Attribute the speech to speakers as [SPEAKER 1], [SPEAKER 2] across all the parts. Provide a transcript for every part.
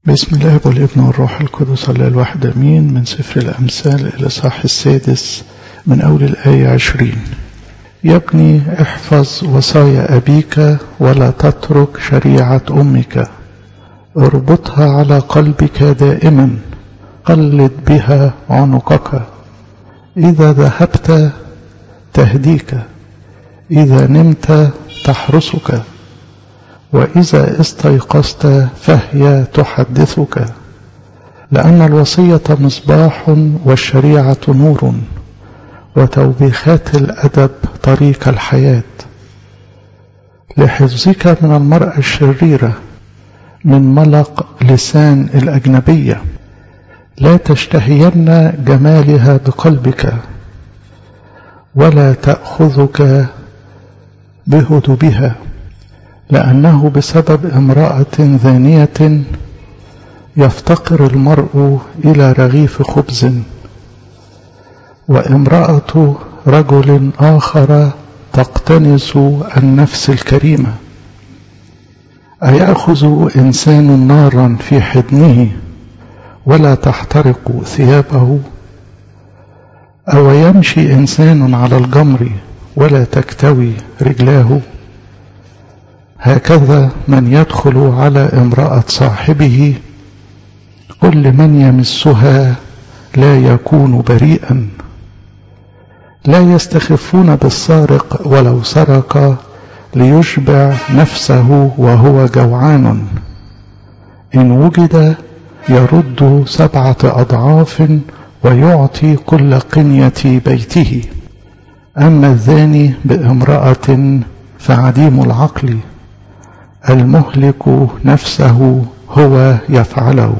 [SPEAKER 1] بسم الله والابن والروح القدس الله الواحد امين من سفر الامثال الاصحاح السادس من اول الايه عشرين يا ابني احفظ وصايا ابيك ولا تترك شريعه امك اربطها على قلبك دائما قلد بها عنقك اذا ذهبت تهديك اذا نمت تحرسك وإذا استيقظت فهي تحدثك لأن الوصية مصباح والشريعة نور وتوبيخات الأدب طريق الحياة لحفظك من المرأة الشريرة من ملق لسان الأجنبية لا تشتهين جمالها بقلبك ولا تأخذك بهدبها لأنه بسبب امرأة ذانية يفتقر المرء إلى رغيف خبز وامرأة رجل آخر تقتنس النفس الكريمة أيأخذ إنسان نارا في حضنه ولا تحترق ثيابه أو يمشي إنسان على الجمر ولا تكتوي رجلاه هكذا من يدخل على امرأة صاحبه كل من يمسها لا يكون بريئا لا يستخفون بالسارق ولو سرق ليشبع نفسه وهو جوعان إن وجد يرد سبعة أضعاف ويعطي كل قنية بيته أما الزاني بامرأة فعديم العقل المهلك نفسه هو يفعله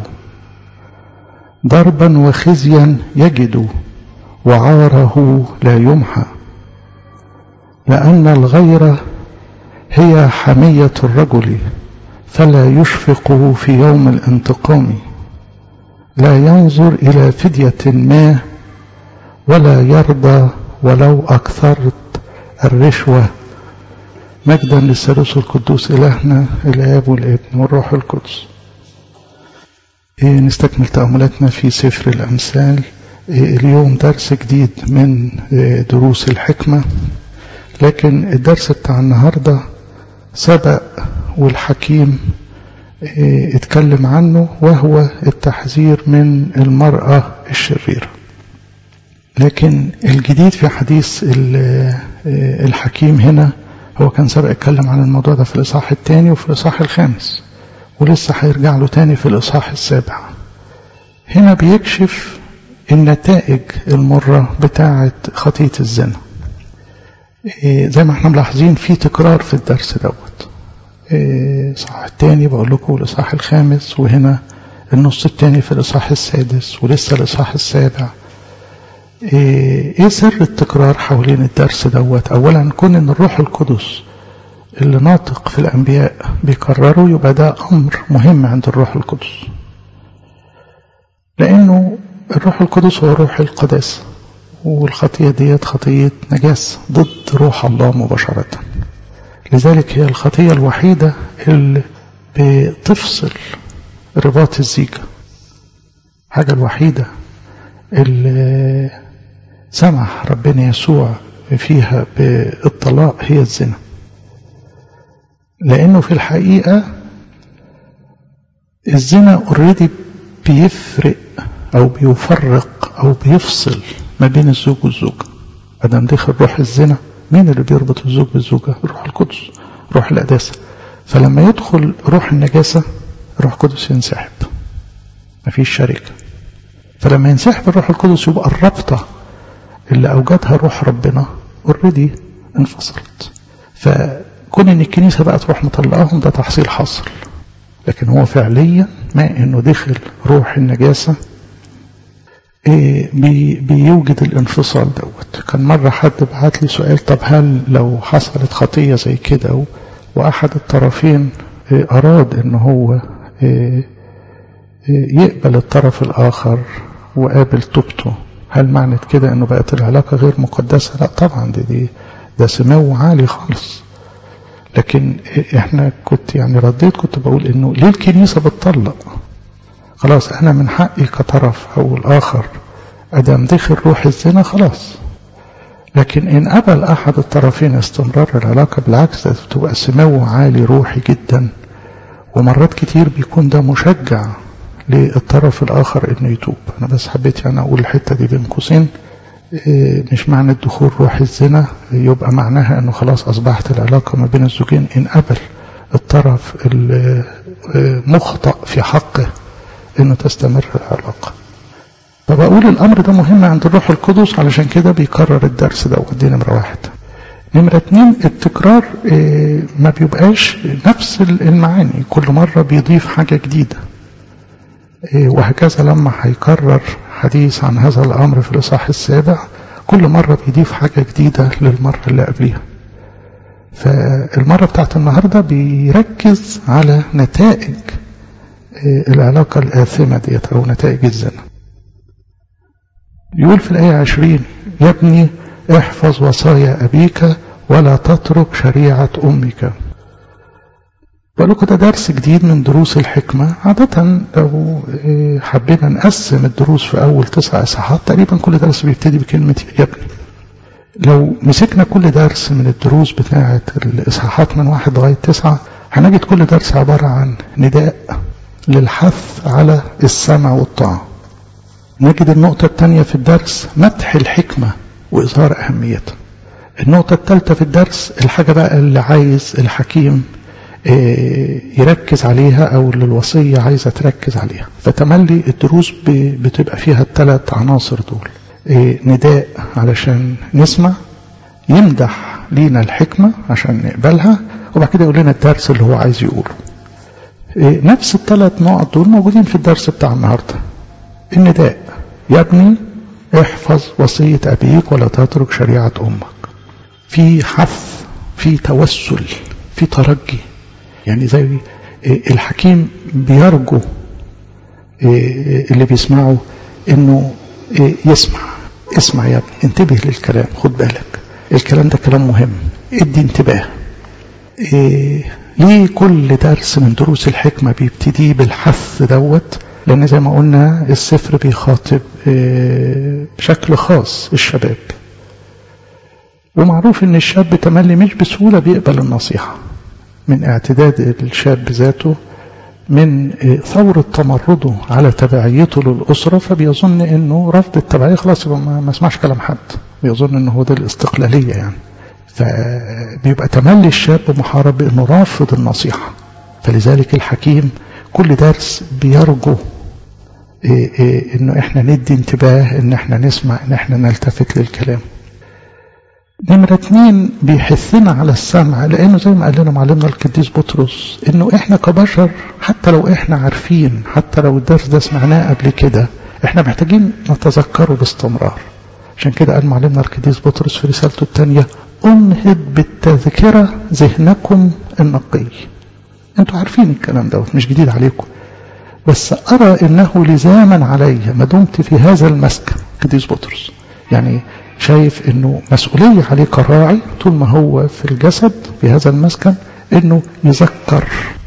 [SPEAKER 1] ضربا وخزيا يجد وعاره لا يمحى لأن الغيرة هي حمية الرجل فلا يشفق في يوم الانتقام لا ينظر إلى فدية ما ولا يرضى ولو أكثرت الرشوة مجدا للثالوث القدوس إلهنا الآب والابن والروح القدس إيه نستكمل تأملاتنا في سفر الأمثال إيه اليوم درس جديد من إيه دروس الحكمة لكن الدرس بتاع النهاردة سبق والحكيم اتكلم عنه وهو التحذير من المرأة الشريرة لكن الجديد في حديث الحكيم هنا هو كان سبق اتكلم عن الموضوع ده في الإصحاح الثاني وفي الإصحاح الخامس ولسه هيرجع له تاني في الإصحاح السابع هنا بيكشف النتائج المرة بتاعة خطية الزنا زي ما احنا ملاحظين في تكرار في الدرس دوت الإصحاح الثاني بقول لكم الإصحاح الخامس وهنا النص الثاني في الإصحاح السادس ولسه الإصحاح السابع ايه سر التكرار حوالين الدرس دوت اولا كون ان الروح القدس اللي ناطق في الانبياء بيكرروا يبقى ده امر مهم عند الروح القدس لانه الروح القدس هو روح القداسه والخطيه ديت خطيه نجاسه ضد روح الله مباشره لذلك هي الخطيه الوحيده اللي بتفصل رباط الزيجه الحاجه الوحيده اللي سمح ربنا يسوع فيها بالطلاق هي الزنا لانه في الحقيقه الزنا اوريدي بيفرق او بيفرق او بيفصل ما بين الزوج والزوجه ادم دخل روح الزنا مين اللي بيربط الزوج بالزوجه روح القدس روح القداسه فلما يدخل روح النجاسه روح القدس ينسحب مفيش شركه فلما ينسحب الروح القدس يبقى الرابطه اللي أوجدها روح ربنا اوريدي انفصلت فكون ان الكنيسة بقى تروح مطلقاهم ده تحصيل حاصل لكن هو فعليا ما انه دخل روح النجاسة إيه بي بيوجد الانفصال دوت كان مرة حد بعت لي سؤال طب هل لو حصلت خطية زي كده وأحد الطرفين إيه أراد ان هو إيه يقبل الطرف الآخر وقابل توبته هل معنى كده انه بقت العلاقة غير مقدسة لا طبعا دي, دي ده سمو عالي خالص لكن احنا كنت يعني رديت كنت بقول انه ليه الكنيسة بتطلق خلاص أنا من حقي كطرف أو الآخر أدم دخل روح الزنا خلاص لكن إن أبى أحد الطرفين استمرار العلاقة بالعكس ده بتبقى سمو عالي روحي جدا ومرات كتير بيكون ده مشجع للطرف الآخر إنه يتوب أنا بس حبيت يعني أقول الحتة دي بين قوسين مش معنى الدخول روح الزنا يبقى معناها أنه خلاص أصبحت العلاقة ما بين الزوجين إن قبل الطرف المخطئ في حقه أنه تستمر العلاقة فبقول الأمر ده مهم عند الروح القدس علشان كده بيكرر الدرس ده ودي نمرة واحد نمرة اتنين التكرار ما بيبقاش نفس المعاني كل مرة بيضيف حاجة جديدة وهكذا لما هيكرر حديث عن هذا الأمر في الإصحاح السابع كل مرة بيضيف حاجة جديدة للمرة اللي قبلها فالمرة بتاعت النهاردة بيركز على نتائج العلاقة الآثمة ديت أو نتائج الزنا يقول في الآية عشرين يا ابني احفظ وصايا أبيك ولا تترك شريعة أمك بقولكم ده درس جديد من دروس الحكمة عادة لو حبينا نقسم الدروس في أول تسع إصحاحات تقريبا كل درس بيبتدي بكلمة يا ابني لو مسكنا كل درس من الدروس بتاعة الإصحاحات من واحد لغاية تسعة هنجد كل درس عبارة عن نداء للحث على السمع والطاعة نجد النقطة الثانية في الدرس مدح الحكمة وإظهار أهميتها النقطة الثالثة في الدرس الحاجة بقى اللي عايز الحكيم يركز عليها أو اللي الوصية عايزة تركز عليها فتملي الدروس بتبقى فيها الثلاث عناصر دول نداء علشان نسمع يمدح لينا الحكمة عشان نقبلها وبعد كده يقول لنا الدرس اللي هو عايز يقوله نفس الثلاث نقط دول موجودين في الدرس بتاع النهارده النداء يا ابني احفظ وصية أبيك ولا تترك شريعة أمك في حث في توسل في ترجي يعني زي الحكيم بيرجو اللي بيسمعه انه يسمع اسمع يا ابني انتبه للكلام خد بالك الكلام ده كلام مهم ادي انتباه ليه كل درس من دروس الحكمة بيبتدي بالحث دوت لأن زي ما قلنا السفر بيخاطب بشكل خاص الشباب ومعروف ان الشاب تملي مش بسهولة بيقبل النصيحة من اعتداد الشاب ذاته من ثورة تمرده على تبعيته للأسرة فبيظن انه رفض التبعية خلاص ما اسمعش كلام حد بيظن انه هو ده الاستقلالية يعني فبيبقى تملي الشاب محارب بانه رافض النصيحة فلذلك الحكيم كل درس بيرجو إيه إيه انه احنا ندي انتباه ان احنا نسمع ان احنا نلتفت للكلام نمرة اتنين بيحثنا على السمع لانه زي ما قال لنا معلمنا القديس بطرس انه احنا كبشر حتى لو احنا عارفين حتى لو الدرس ده سمعناه قبل كده احنا محتاجين نتذكره باستمرار عشان كده قال معلمنا القديس بطرس في رسالته الثانية انهض بالتذكرة ذهنكم النقي انتوا عارفين الكلام دوت مش جديد عليكم بس أرى أنه لزاما علي ما دمت في هذا المسكن قديس بطرس يعني شايف أنه مسؤولية عليه كراعي طول ما هو في الجسد في هذا المسكن أنه يذكر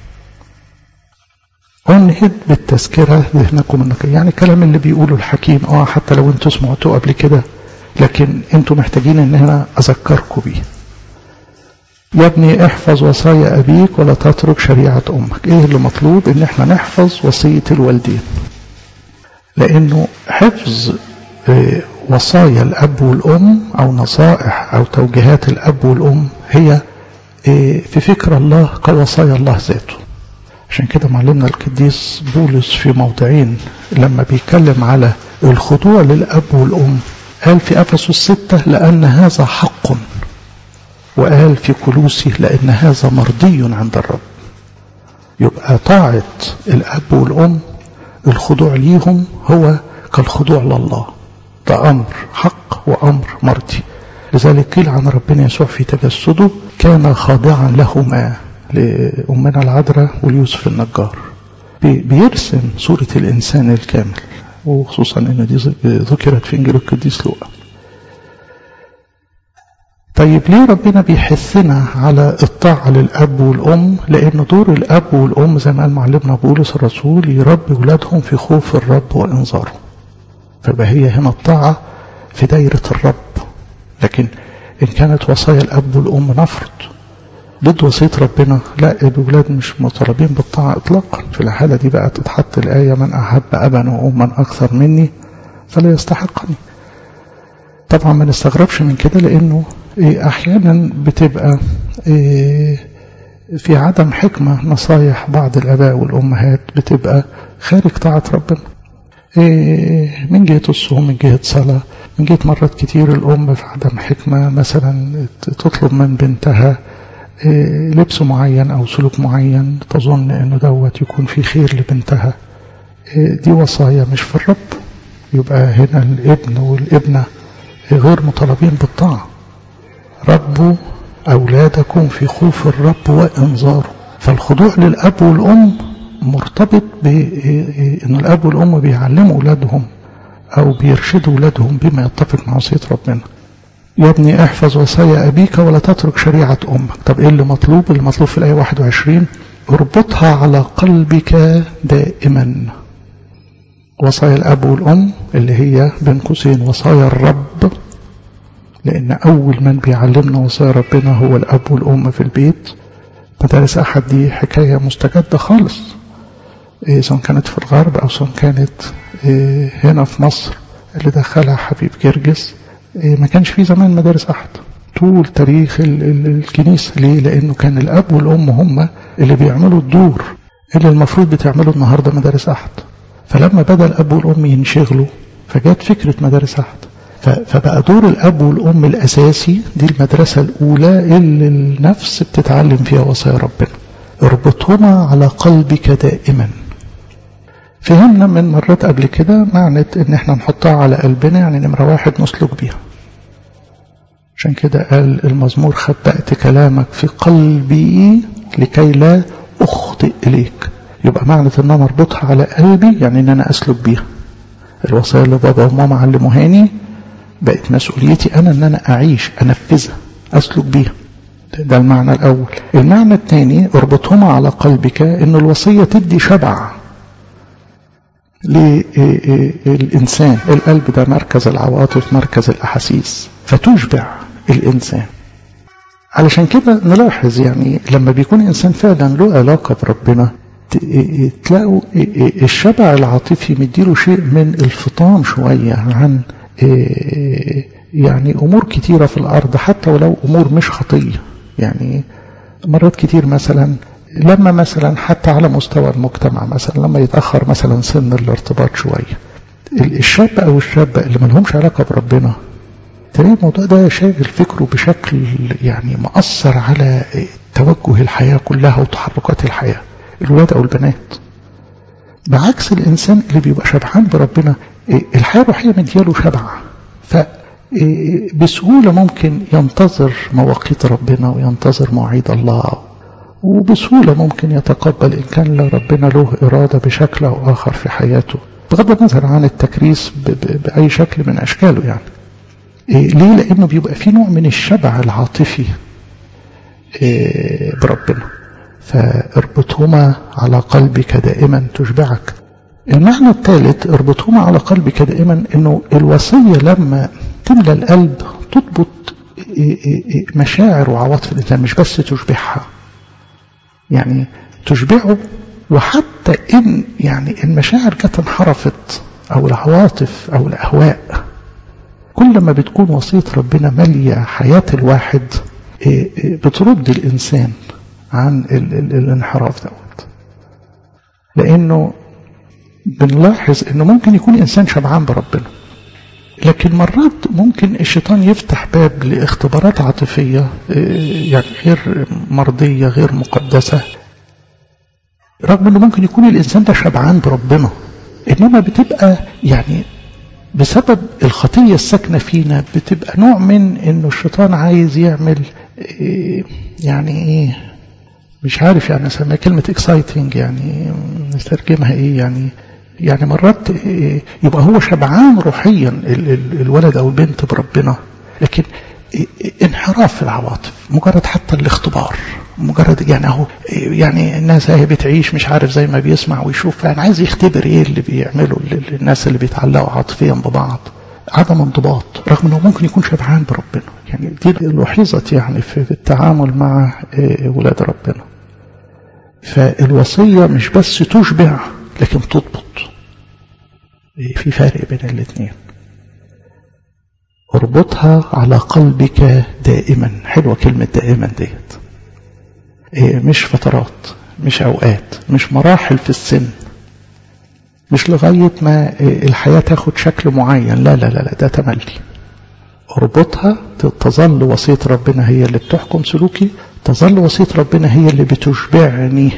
[SPEAKER 1] انهد بالتذكرة ذهنكم النقي يعني الكلام اللي بيقوله الحكيم اه حتى لو انتوا سمعتوه قبل كده لكن انتوا محتاجين ان انا اذكركم بيه يا ابني احفظ وصايا أبيك ولا تترك شريعة أمك إيه اللي مطلوب إن احنا نحفظ وصية الوالدين لأنه حفظ وصايا الأب والأم أو نصائح أو توجيهات الأب والأم هي في فكر الله كوصايا الله ذاته عشان كده معلمنا القديس بولس في موضعين لما بيتكلم على الخضوع للأب والأم قال في أفسس الستة لأن هذا حق وقال في كلوسي لأن هذا مرضي عند الرب يبقى طاعة الأب والأم الخضوع ليهم هو كالخضوع لله ده أمر حق وأمر مرضي لذلك قيل عن ربنا يسوع في تجسده كان خاضعا لهما لأمنا العذراء وليوسف النجار بيرسم صورة الإنسان الكامل وخصوصا أن دي ذكرت في إنجيل القديس لوقا طيب ليه ربنا بيحثنا على الطاعة للأب والأم لأن دور الأب والأم زي ما قال معلمنا بولس الرسول يربي ولادهم في خوف الرب وإنذاره فبقى هي هنا الطاعة في دايرة الرب لكن إن كانت وصايا الأب والأم نفرض ضد وصية ربنا لا الأولاد مش مطالبين بالطاعة إطلاقا في الحالة دي بقى تتحط الآية من أحب أبا وأما أكثر مني فلا يستحقني طبعا ما نستغربش من كده لأنه أحيانا بتبقى في عدم حكمة نصايح بعض الآباء والأمهات بتبقى خارج طاعة ربنا من جهة الصوم من جهة صلاة من جهة مرات كتير الأم في عدم حكمة مثلا تطلب من بنتها لبس معين أو سلوك معين تظن أنه دوت يكون في خير لبنتها دي وصايا مش في الرب يبقى هنا الابن والابنة غير مطالبين بالطاعة ربوا أولادكم في خوف الرب وإنذاره فالخضوع للأب والأم مرتبط بأن الأب والأم بيعلموا أولادهم أو بيرشدوا أولادهم بما يتفق مع وصية ربنا يا ابني احفظ وصايا أبيك ولا تترك شريعة أمك طب إيه اللي مطلوب اللي مطلوب في الآية 21 اربطها على قلبك دائما وصايا الأب والأم اللي هي بين قوسين وصايا الرب لأن أول من بيعلمنا وصايا ربنا هو الأب والأم في البيت مدارس أحد دي حكاية مستجدة خالص إيه سواء كانت في الغرب أو سواء كانت إيه هنا في مصر اللي دخلها حبيب جرجس إيه ما كانش في زمان مدارس أحد طول تاريخ ال ال الكنيسة ليه؟ لأنه كان الأب والأم هم اللي بيعملوا الدور اللي المفروض بتعمله النهاردة مدارس أحد فلما بدأ الأب والأم ينشغلوا فجات فكرة مدارس أحد فبقى دور الأب والأم الأساسي دي المدرسة الأولى اللي النفس بتتعلم فيها وصايا ربنا اربطهما على قلبك دائما فهمنا من مرات قبل كده معنى ان احنا نحطها على قلبنا يعني نمرة واحد نسلك بيها عشان كده قال المزمور خبأت كلامك في قلبي لكي لا أخطئ إليك يبقى معنى ان انا اربطها على قلبي يعني ان انا اسلك بيها الوصايا اللي بابا وماما علموهاني بقت مسؤوليتي انا ان انا اعيش انفذها اسلك بيها ده المعنى الاول المعنى الثاني اربطهما على قلبك ان الوصيه تدي شبع للإنسان القلب ده مركز العواطف مركز الأحاسيس فتشبع الإنسان علشان كده نلاحظ يعني لما بيكون إنسان فعلا له علاقة بربنا تلاقوا الشبع العاطفي مديله شيء من الفطام شوية عن يعني أمور كتيرة في الأرض حتى ولو أمور مش خطية يعني مرات كتير مثلا لما مثلا حتى على مستوى المجتمع مثلا لما يتأخر مثلا سن الارتباط شوية الشاب أو الشابة اللي ملهمش علاقة بربنا تلاقي الموضوع ده شاغل فكره بشكل يعني مأثر على توجه الحياة كلها وتحركات الحياة الولاد أو البنات بعكس الإنسان اللي بيبقى شبعان بربنا الحياة الروحية مدياله شبع فبسهولة ممكن ينتظر مواقيت ربنا وينتظر مواعيد الله وبسهولة ممكن يتقبل إن كان ربنا له إرادة بشكل أو آخر في حياته بغض النظر عن التكريس بأي شكل من أشكاله يعني إيه ليه لأنه بيبقى في نوع من الشبع العاطفي إيه بربنا فاربطهما على قلبك دائما تشبعك المعنى الثالث اربطهما على قلبك دائما انه الوصية لما تملى القلب تضبط مشاعر وعواطف الانسان مش بس تشبعها يعني تشبعه وحتى ان يعني المشاعر كانت انحرفت او العواطف او الاهواء كل ما بتكون وصية ربنا مالية حياة الواحد بترد الانسان عن ال ال الانحراف دوت لانه بنلاحظ انه ممكن يكون انسان شبعان بربنا لكن مرات ممكن الشيطان يفتح باب لاختبارات عاطفية يعني غير مرضية غير مقدسة رغم انه ممكن يكون الانسان ده شبعان بربنا انما بتبقى يعني بسبب الخطية الساكنة فينا بتبقى نوع من انه الشيطان عايز يعمل يعني ايه مش عارف يعني اسميها كلمة اكسايتنج يعني نترجمها ايه يعني يعني مرات يبقى هو شبعان روحيا الولد او البنت بربنا لكن انحراف في العواطف مجرد حتى الاختبار مجرد يعني اهو يعني الناس اهي بتعيش مش عارف زي ما بيسمع ويشوف يعني عايز يختبر ايه اللي بيعمله الناس اللي بيتعلقوا عاطفيا ببعض عدم انضباط رغم انه ممكن يكون شبعان بربنا يعني دي لوحظت يعني في التعامل مع ولاد ربنا فالوصية مش بس تشبع لكن تضبط في فرق بين الاثنين اربطها على قلبك دائما حلوة كلمة دائما ديت مش فترات مش أوقات مش مراحل في السن مش لغاية ما الحياة تاخد شكل معين لا لا لا, لا ده تملي اربطها تظل وصية ربنا هي اللي بتحكم سلوكي تظل وصية ربنا هي اللي بتشبعني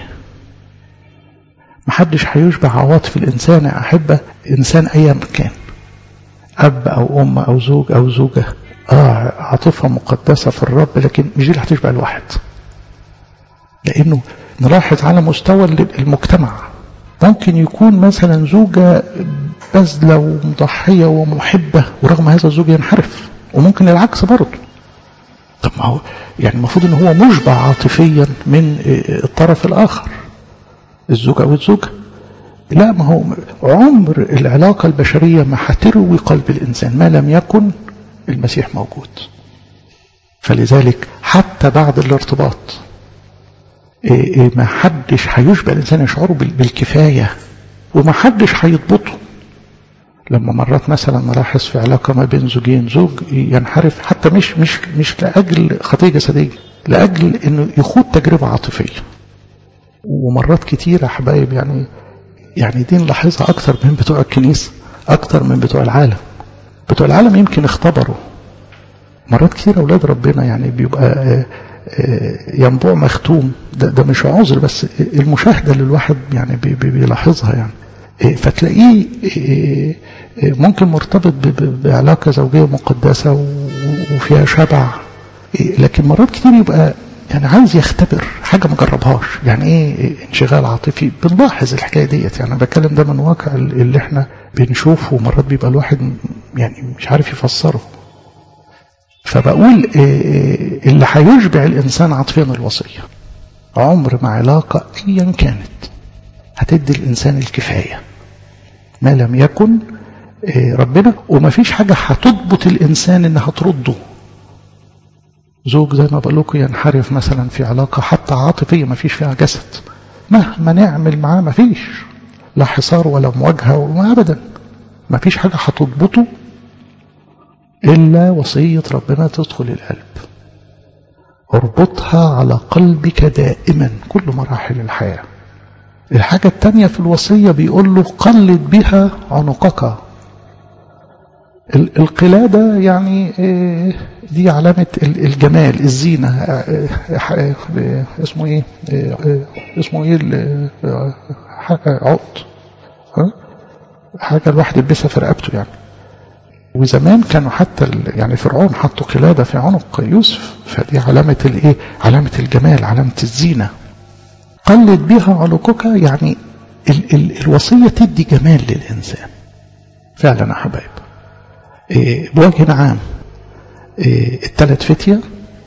[SPEAKER 1] محدش هيشبع عواطف الإنسان يا أحبة إنسان أيا كان أب أو أم أو زوج أو زوجة آه عاطفة مقدسة في الرب لكن مش دي اللي هتشبع الواحد لأنه نلاحظ على مستوى المجتمع ممكن يكون مثلا زوجة بذلة ومضحية ومحبة ورغم هذا الزوج ينحرف وممكن العكس برضه طب ما هو يعني المفروض ان هو مشبع عاطفيا من الطرف الاخر الزوج او الزوجة لا ما هو عمر العلاقة البشرية ما هتروي قلب الانسان ما لم يكن المسيح موجود فلذلك حتى بعد الارتباط ما حدش هيشبع الانسان يشعره بالكفاية وما حدش هيضبطه لما مرات مثلا نلاحظ في علاقة ما بين زوجين زوج ينحرف حتى مش مش مش لأجل خطية جسدية لأجل إنه يخوض تجربة عاطفية ومرات كتير يا حبايب يعني يعني دي نلاحظها أكتر من بتوع الكنيسة أكتر من بتوع العالم بتوع العالم يمكن اختبروا مرات كتير أولاد ربنا يعني بيبقى ينبوع مختوم ده, ده مش عذر بس المشاهدة اللي الواحد يعني بي بي بيلاحظها يعني فتلاقيه ممكن مرتبط بعلاقة زوجية مقدسة وفيها شبع لكن مرات كتير يبقى يعني عايز يختبر حاجة ما جربهاش يعني ايه انشغال عاطفي بنلاحظ الحكاية ديت يعني انا بتكلم ده من واقع اللي احنا بنشوفه ومرات بيبقى الواحد يعني مش عارف يفسره فبقول اللي هيشبع الانسان عاطفيا الوصية عمر ما علاقة ايا كانت هتدي الانسان الكفاية ما لم يكن ربنا وما فيش حاجة هتضبط الانسان انها ترده زوج زي ما بقول لكم ينحرف مثلا في علاقة حتى عاطفية ما فيش فيها جسد مهما نعمل معاه ما فيش لا حصار ولا مواجهة وما أبدا ما فيش حاجة هتضبطه إلا وصية ربنا تدخل القلب اربطها على قلبك دائما كل مراحل الحياة الحاجة التانية في الوصية بيقول له قلد بها عنقك القلادة يعني دي علامة الجمال الزينة اسمه ايه اسمه ايه عقد حاجة الواحد يلبسها في رقبته يعني وزمان كانوا حتى يعني فرعون حطوا قلادة في عنق يوسف فدي علامة الايه علامة الجمال علامة الزينة قلد بها عنقك يعني ال ال الوصية تدي جمال للإنسان فعلا يا حبايب إيه بوجه عام إيه الثلاث فتية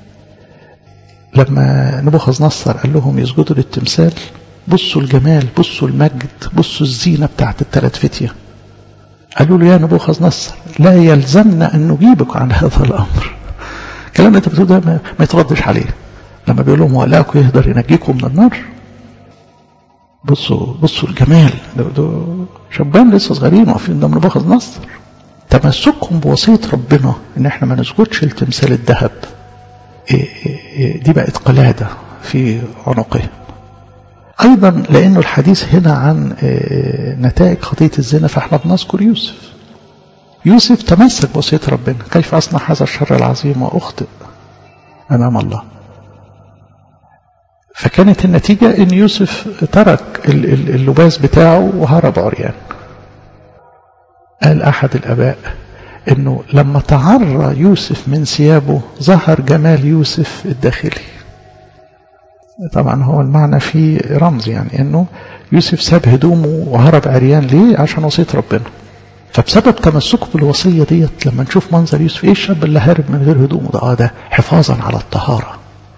[SPEAKER 1] لما نبوخذ نصر قال لهم يسجدوا للتمثال بصوا الجمال بصوا المجد بصوا الزينة بتاعت الثلاث فتية قالوا له يا نبوخذ نصر لا يلزمنا أن نجيبك عن هذا الأمر الكلام اللي انت بتقول ده ما, ما يتردش عليه لما بيقول لهم ولاكم يقدر ينجيكم من النار بصوا بصوا الجمال ده, ده شبان لسه صغيرين واقفين قدام نبوخذ نصر تمسكهم بوصية ربنا ان احنا ما نسجدش لتمثال الذهب دي بقت قلادة في عنقهم ايضا لانه الحديث هنا عن نتائج خطية الزنا فاحنا بنذكر يوسف يوسف تمسك بوصية ربنا كيف اصنع هذا الشر العظيم واخطئ امام الله فكانت النتيجة ان يوسف ترك اللباس بتاعه وهرب عريان قال أحد الأباء أنه لما تعرى يوسف من ثيابه ظهر جمال يوسف الداخلي طبعا هو المعنى فيه رمز يعني أنه يوسف ساب هدومه وهرب عريان ليه عشان وصية ربنا فبسبب تمسكه بالوصية ديت لما نشوف منظر يوسف ايه الشاب اللي هارب من غير هدومه ده اه ده حفاظا على الطهارة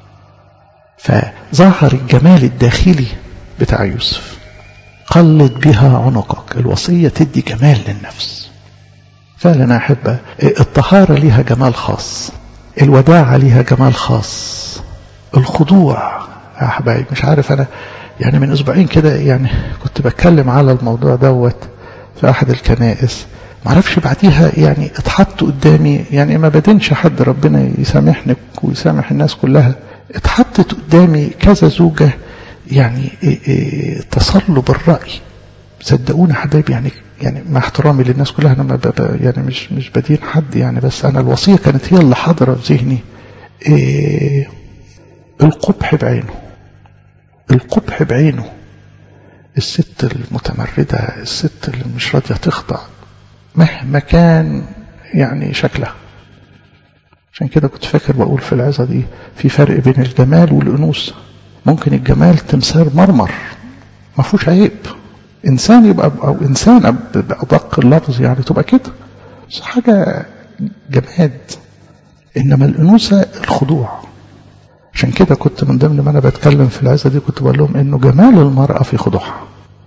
[SPEAKER 1] فظهر الجمال الداخلي بتاع يوسف قلد بها عنقك الوصية تدي جمال للنفس فعلا أحب الطهارة ليها جمال خاص الوداعة ليها جمال خاص الخضوع يا حبايب مش عارف أنا يعني من أسبوعين كده يعني كنت بتكلم على الموضوع دوت في أحد الكنائس معرفش بعديها يعني اتحط قدامي يعني ما بدنش حد ربنا يسامحني ويسامح الناس كلها اتحطت قدامي كذا زوجة يعني تصلب الرأي صدقوني حبايبي يعني يعني مع احترامي للناس كلها انا ما يعني مش مش بدين حد يعني بس انا الوصيه كانت هي اللي حاضره في ذهني إيه القبح بعينه القبح بعينه الست المتمردة الست اللي مش راضية تخضع مهما كان يعني شكلها عشان كده كنت فاكر بقول في العظة دي في فرق بين الجمال والأنوثة ممكن الجمال تمثال مرمر ما فيهوش عيب إنسان يبقى أو إنسانة بأدق اللفظ يعني تبقى كده بس حاجة جماد إنما الأنوثة الخضوع عشان كده كنت من ضمن ما أنا بتكلم في العزة دي كنت بقول لهم إنه جمال المرأة في خضوعها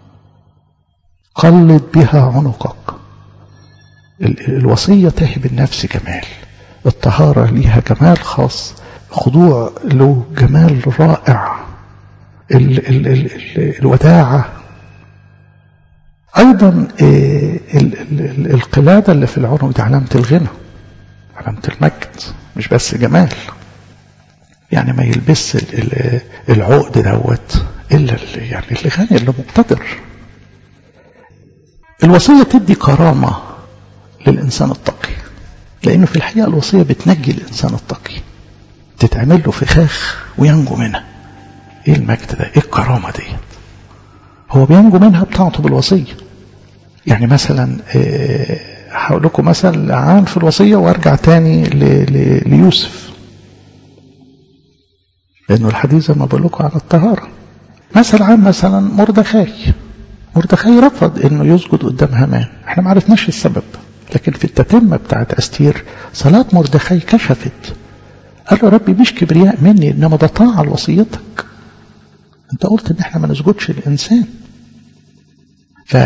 [SPEAKER 1] قلد بها عنقك الوصية تهب النفس جمال الطهارة ليها جمال خاص خضوع له جمال رائع ال ال ال ال الوداعة أيضا ال ال ال القلادة اللي في العنق دي علامة الغنى علامة المجد مش بس جمال يعني ما يلبس العقد دوت إلا يعني اللي غني اللي مقتدر الوصية تدي كرامة للإنسان التقي لأنه في الحقيقة الوصية بتنجي الإنسان التقي تتعمل له فخاخ وينجو منها إيه المجد ده إيه الكرامة دي هو بينجو منها بتاعته بالوصية يعني مثلا هقول لكم مثل عام في الوصية وارجع تاني ليوسف لأنه الحديث زي ما بقول لكم عن الطهارة مثل عام مثلا مردخاي مردخاي رفض انه يسجد قدام هامان احنا ما عرفناش السبب لكن في التتمة بتاعت أستير صلاة مردخاي كشفت قال له ربي مش كبرياء مني إنما ده طاعة لوصيتك أنت قلت إن إحنا ما نسجدش الإنسان ف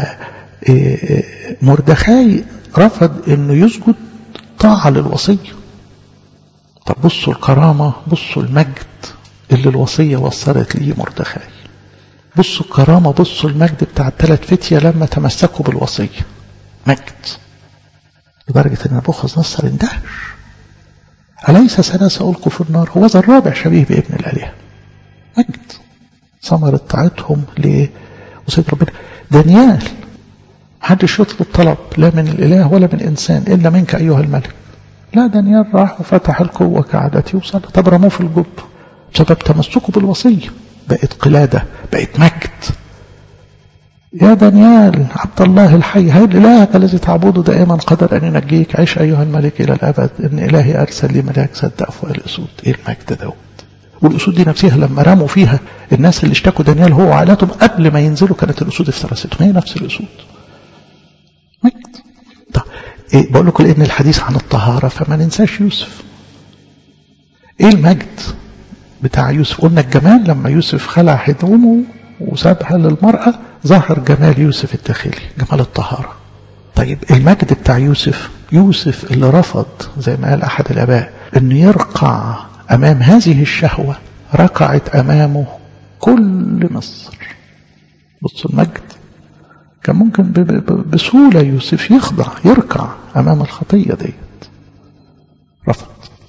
[SPEAKER 1] مردخاي رفض إنه يسجد طاعة للوصية طب بصوا الكرامة بصوا المجد اللي الوصية وصلت ليه مردخاي بصوا الكرامة بصوا المجد بتاع الثلاث فتية لما تمسكوا بالوصية مجد لدرجة أن نبوخذ نصر اندهش أليس ثلاثة ألقوا في النار هو ذا الرابع شبيه بابن الآلهة مجد ثمرة طاعتهم لوصية ربنا دانيال محدش يطلب طلب لا من الإله ولا من إنسان إلا منك أيها الملك لا دانيال راح وفتح القوة كعادتي وصلى طب رموه في الجب بسبب تمسكه بالوصية بقت قلادة بقت مجد يا دانيال عبد الله الحي هل إلهك الذي تعبده دائما قدر أن ينجيك عيش أيها الملك إلى الأبد إن إلهي أرسل لي ملاك سد أفواه الأسود إيه المجد دوت والأسود دي نفسها لما رموا فيها الناس اللي اشتكوا دانيال هو وعائلتهم قبل ما ينزلوا كانت الأسود افترستهم هي نفس الأسود مجد طب إيه بقول لكم لأن الحديث عن الطهارة فما ننساش يوسف إيه المجد بتاع يوسف قلنا الجمال لما يوسف خلع هدومه وسابها للمرأة ظهر جمال يوسف الداخلي جمال الطهارة طيب المجد بتاع يوسف يوسف اللي رفض زي ما قال أحد الآباء أنه يرقع أمام هذه الشهوة ركعت أمامه كل مصر بصوا المجد كان ممكن بسهولة يوسف يخضع يركع أمام الخطية ديت رفض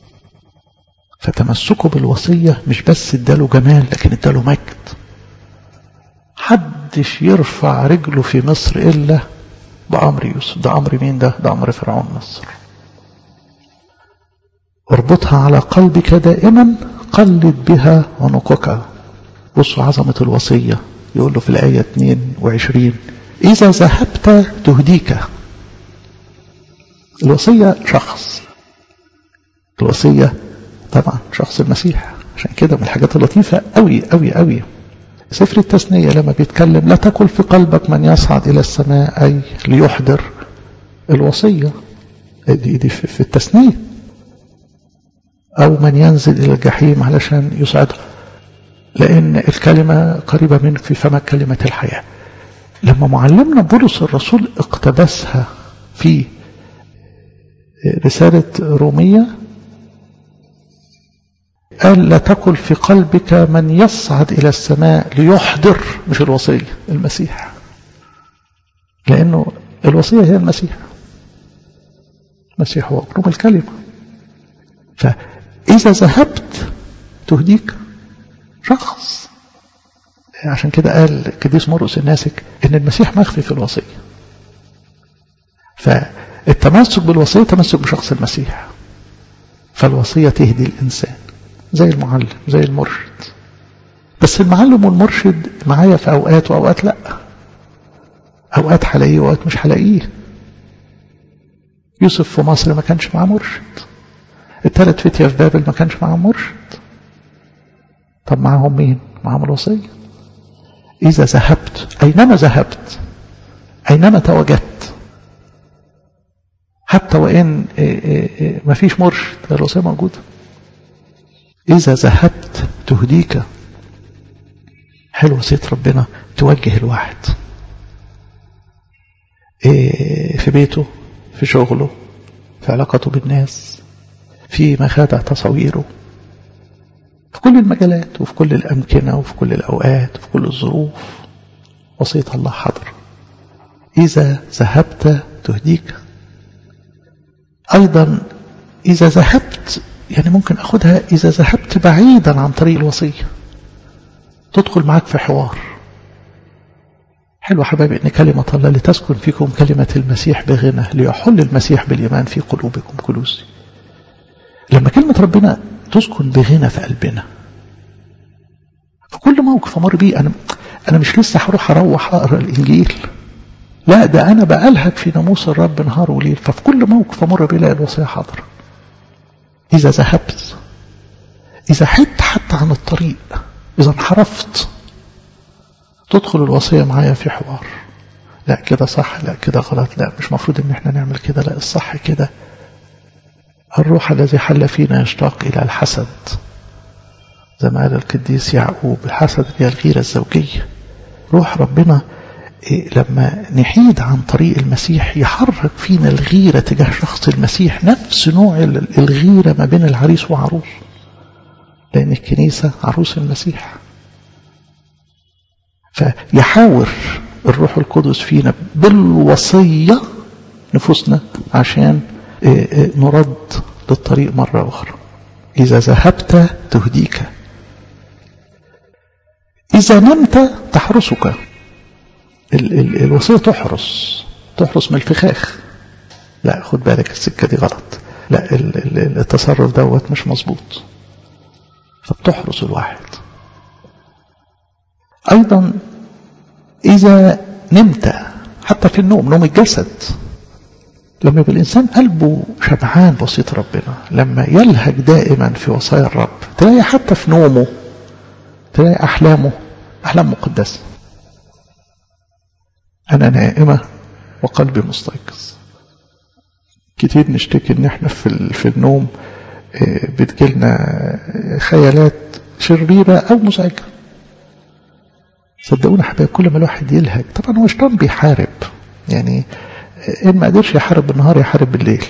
[SPEAKER 1] فتمسكه بالوصية مش بس اداله جمال لكن اداله مجد حدش يرفع رجله في مصر إلا بأمر يوسف ده أمر مين ده ده أمر فرعون مصر اربطها على قلبك دائما قلد بها عنقك بصوا عظمة الوصية يقول له في الآية 22 إذا ذهبت تهديك الوصية شخص الوصية طبعا شخص المسيح عشان كده من الحاجات اللطيفة قوي قوي قوي سفر التثنية لما بيتكلم لا تكل في قلبك من يصعد إلى السماء أي ليحضر الوصية دي, دي في التثنية أو من ينزل إلى الجحيم علشان يسعده لأن الكلمة قريبة من في فم كلمة الحياة لما معلمنا بولس الرسول اقتبسها في رسالة رومية قال لا تقل في قلبك من يصعد إلى السماء ليحضر مش الوصية المسيح لأنه الوصية هي المسيح المسيح هو أقرب الكلمة فإذا ذهبت تهديك شخص عشان كده قال قديس مرقس الناسك ان المسيح مخفي في الوصية فالتمسك بالوصية تمسك بشخص المسيح فالوصية تهدي الإنسان زي المعلم زي المرشد بس المعلم والمرشد معايا في أوقات وأوقات لأ أوقات هلاقيه وأوقات مش هلاقيه يوسف في مصر ما كانش معاه مرشد الثلاث فتية في بابل ما كانش معاهم مرشد طب معاهم مين معاهم الوصية إذا ذهبت أينما ذهبت أينما تواجدت حتى وإن ما فيش مرشد الوصية موجودة إذا ذهبت تهديك حلو وصية ربنا توجه الواحد في بيته في شغله في علاقته بالناس في مخادع تصويره في كل المجالات وفي كل الأمكنة وفي كل الأوقات وفي كل الظروف وصية الله حاضر إذا ذهبت تهديك أيضا إذا ذهبت يعني ممكن أخدها إذا ذهبت بعيدا عن طريق الوصية تدخل معاك في حوار حلو حبايبي إن كلمة الله لتسكن فيكم كلمة المسيح بغنى ليحل المسيح بالإيمان في قلوبكم كلوسي لما كلمة ربنا تسكن بغنى في قلبنا في كل موقف أمر بيه أنا أنا مش لسه هروح أروح أقرأ الإنجيل لا ده أنا بألهج في ناموس الرب نهار وليل ففي كل موقف أمر بيه لا الوصية حاضرة إذا ذهبت إذا حدت حتى عن الطريق إذا انحرفت تدخل الوصية معايا في حوار لا كده صح لا كده غلط لا مش مفروض ان احنا نعمل كده لا الصح كده الروح الذي حل فينا يشتاق إلى الحسد زي ما قال القديس يعقوب الحسد هي الغيرة الزوجية روح ربنا إيه لما نحيد عن طريق المسيح يحرك فينا الغيرة تجاه شخص المسيح نفس نوع الغيرة ما بين العريس وعروس لأن الكنيسة عروس المسيح فيحاور الروح القدس فينا بالوصية نفوسنا عشان نرد للطريق مرة أخرى إذا ذهبت تهديك إذا نمت تحرسك ال ال الوصية تحرس تحرس من الفخاخ لا خد بالك السكة دي غلط لا ال ال التصرف دوت مش مظبوط فبتحرس الواحد أيضا إذا نمت حتى في النوم نوم الجسد لما يبقى الإنسان قلبه شبعان بسيط ربنا لما يلهج دائما في وصايا الرب تلاقي حتى في نومه تلاقي أحلامه أحلام مقدسة أنا نائمة وقلبي مستيقظ كتير نشتكي إن إحنا في, في النوم بتجيلنا خيالات شريرة أو مزعجة صدقونا حبايب كل ما الواحد يلهج طبعا هو شيطان بيحارب يعني إن ما قدرش يحارب بالنهار يحارب بالليل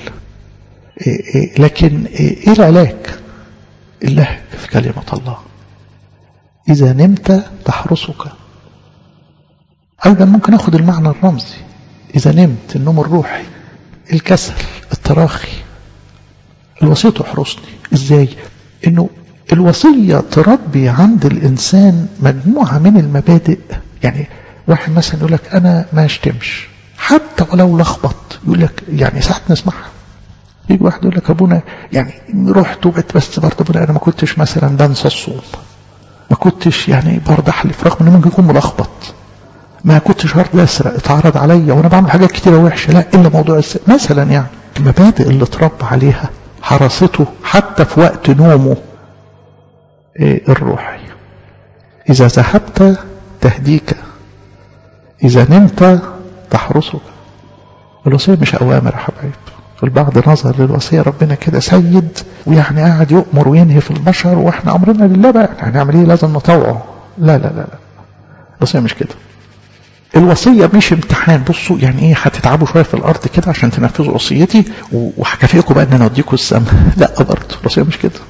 [SPEAKER 1] لكن إيه العلاج اللهج في كلمة الله إذا نمت تحرسك أيضا ممكن أخذ المعنى الرمزي إذا نمت النوم الروحي الكسل التراخي الوصية تحرسني إزاي إنه الوصية تربي عند الإنسان مجموعة من المبادئ يعني واحد مثلا يقول لك أنا ما اشتمش حتى ولو لخبط يقول لك يعني ساعات نسمعها يجي واحد يقول لك ابونا يعني رحت وبقيت بس برضه ابونا انا ما كنتش مثلا بنسى الصوم ما كنتش يعني برضه احلف رغم انه ممكن يكون ملخبط ما كنتش هرضى اسرق اتعرض عليا وانا بعمل حاجات كتيره وحشه لا الا موضوع السرقه مثلا يعني المبادئ اللي اتربى عليها حرسته حتى في وقت نومه إيه الروحي اذا ذهبت تهديك اذا نمت تحرسك الوصية مش أوامر يا حبايب البعض نظر للوصية ربنا كده سيد ويعني قاعد يؤمر وينهي في البشر واحنا أمرنا لله بقى هنعمل ايه لازم نطوعه لا لا لا لا الوصية مش كده الوصية مش امتحان بصوا يعني ايه هتتعبوا شوية في الأرض كده عشان تنفذوا وصيتي وهكافئكم بقى ان انا اوديكم السماء لا برضه الوصية مش كده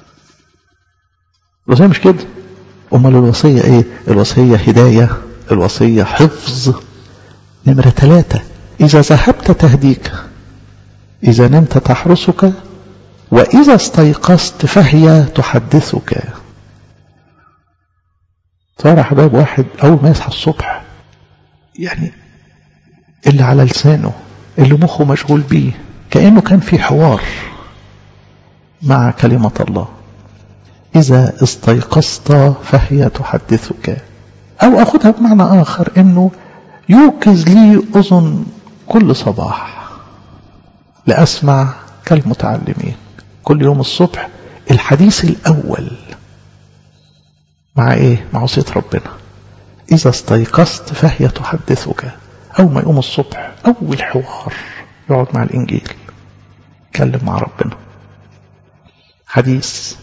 [SPEAKER 1] الوصية مش كده أمال الوصية إيه الوصية هداية الوصية حفظ نمرة ثلاثة إذا ذهبت تهديك إذا نمت تحرسك وإذا استيقظت فهي تحدثك صار حباب واحد أول ما يصحى الصبح يعني اللي على لسانه اللي مخه مشغول بيه كأنه كان في حوار مع كلمة الله إذا استيقظت فهي تحدثك أو أخذها بمعنى آخر أنه يوقظ لي أذن كل صباح لأسمع كالمتعلمين كل يوم الصبح الحديث الأول مع إيه؟ مع وصية ربنا إذا استيقظت فهي تحدثك أول ما يقوم الصبح أول حوار يقعد مع الإنجيل يتكلم مع ربنا حديث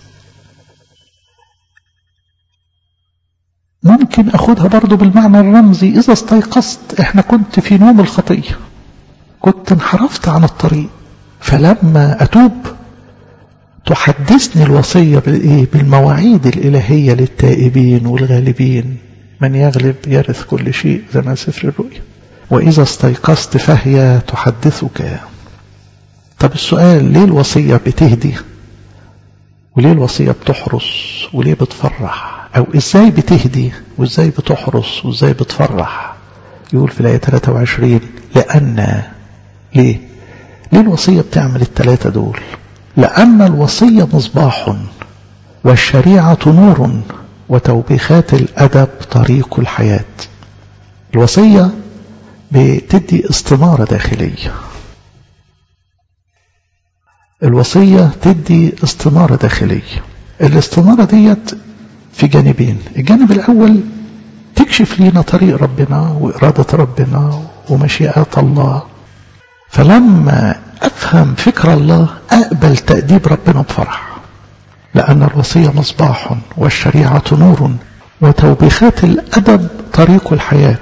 [SPEAKER 1] ممكن أخدها برضو بالمعنى الرمزي إذا استيقظت إحنا كنت في نوم الخطية كنت انحرفت عن الطريق فلما أتوب تحدثني الوصية بالإيه؟ بالمواعيد الإلهية للتائبين والغالبين من يغلب يرث كل شيء زي ما سفر الرؤيا وإذا استيقظت فهي تحدثك طب السؤال ليه الوصية بتهدي وليه الوصية بتحرس وليه بتفرح أو إزاي بتهدي وإزاي بتحرس وإزاي بتفرح يقول في الآية 23 لأن ليه ليه الوصية بتعمل الثلاثة دول لأن الوصية مصباح والشريعة نور وتوبيخات الأدب طريق الحياة الوصية بتدي استنارة داخلية الوصية تدي استنارة داخلية الاستنارة ديت في جانبين الجانب الأول تكشف لينا طريق ربنا وإرادة ربنا ومشيئات الله فلما أفهم فكر الله أقبل تأديب ربنا بفرح لأن الوصية مصباح والشريعة نور وتوبيخات الأدب طريق الحياة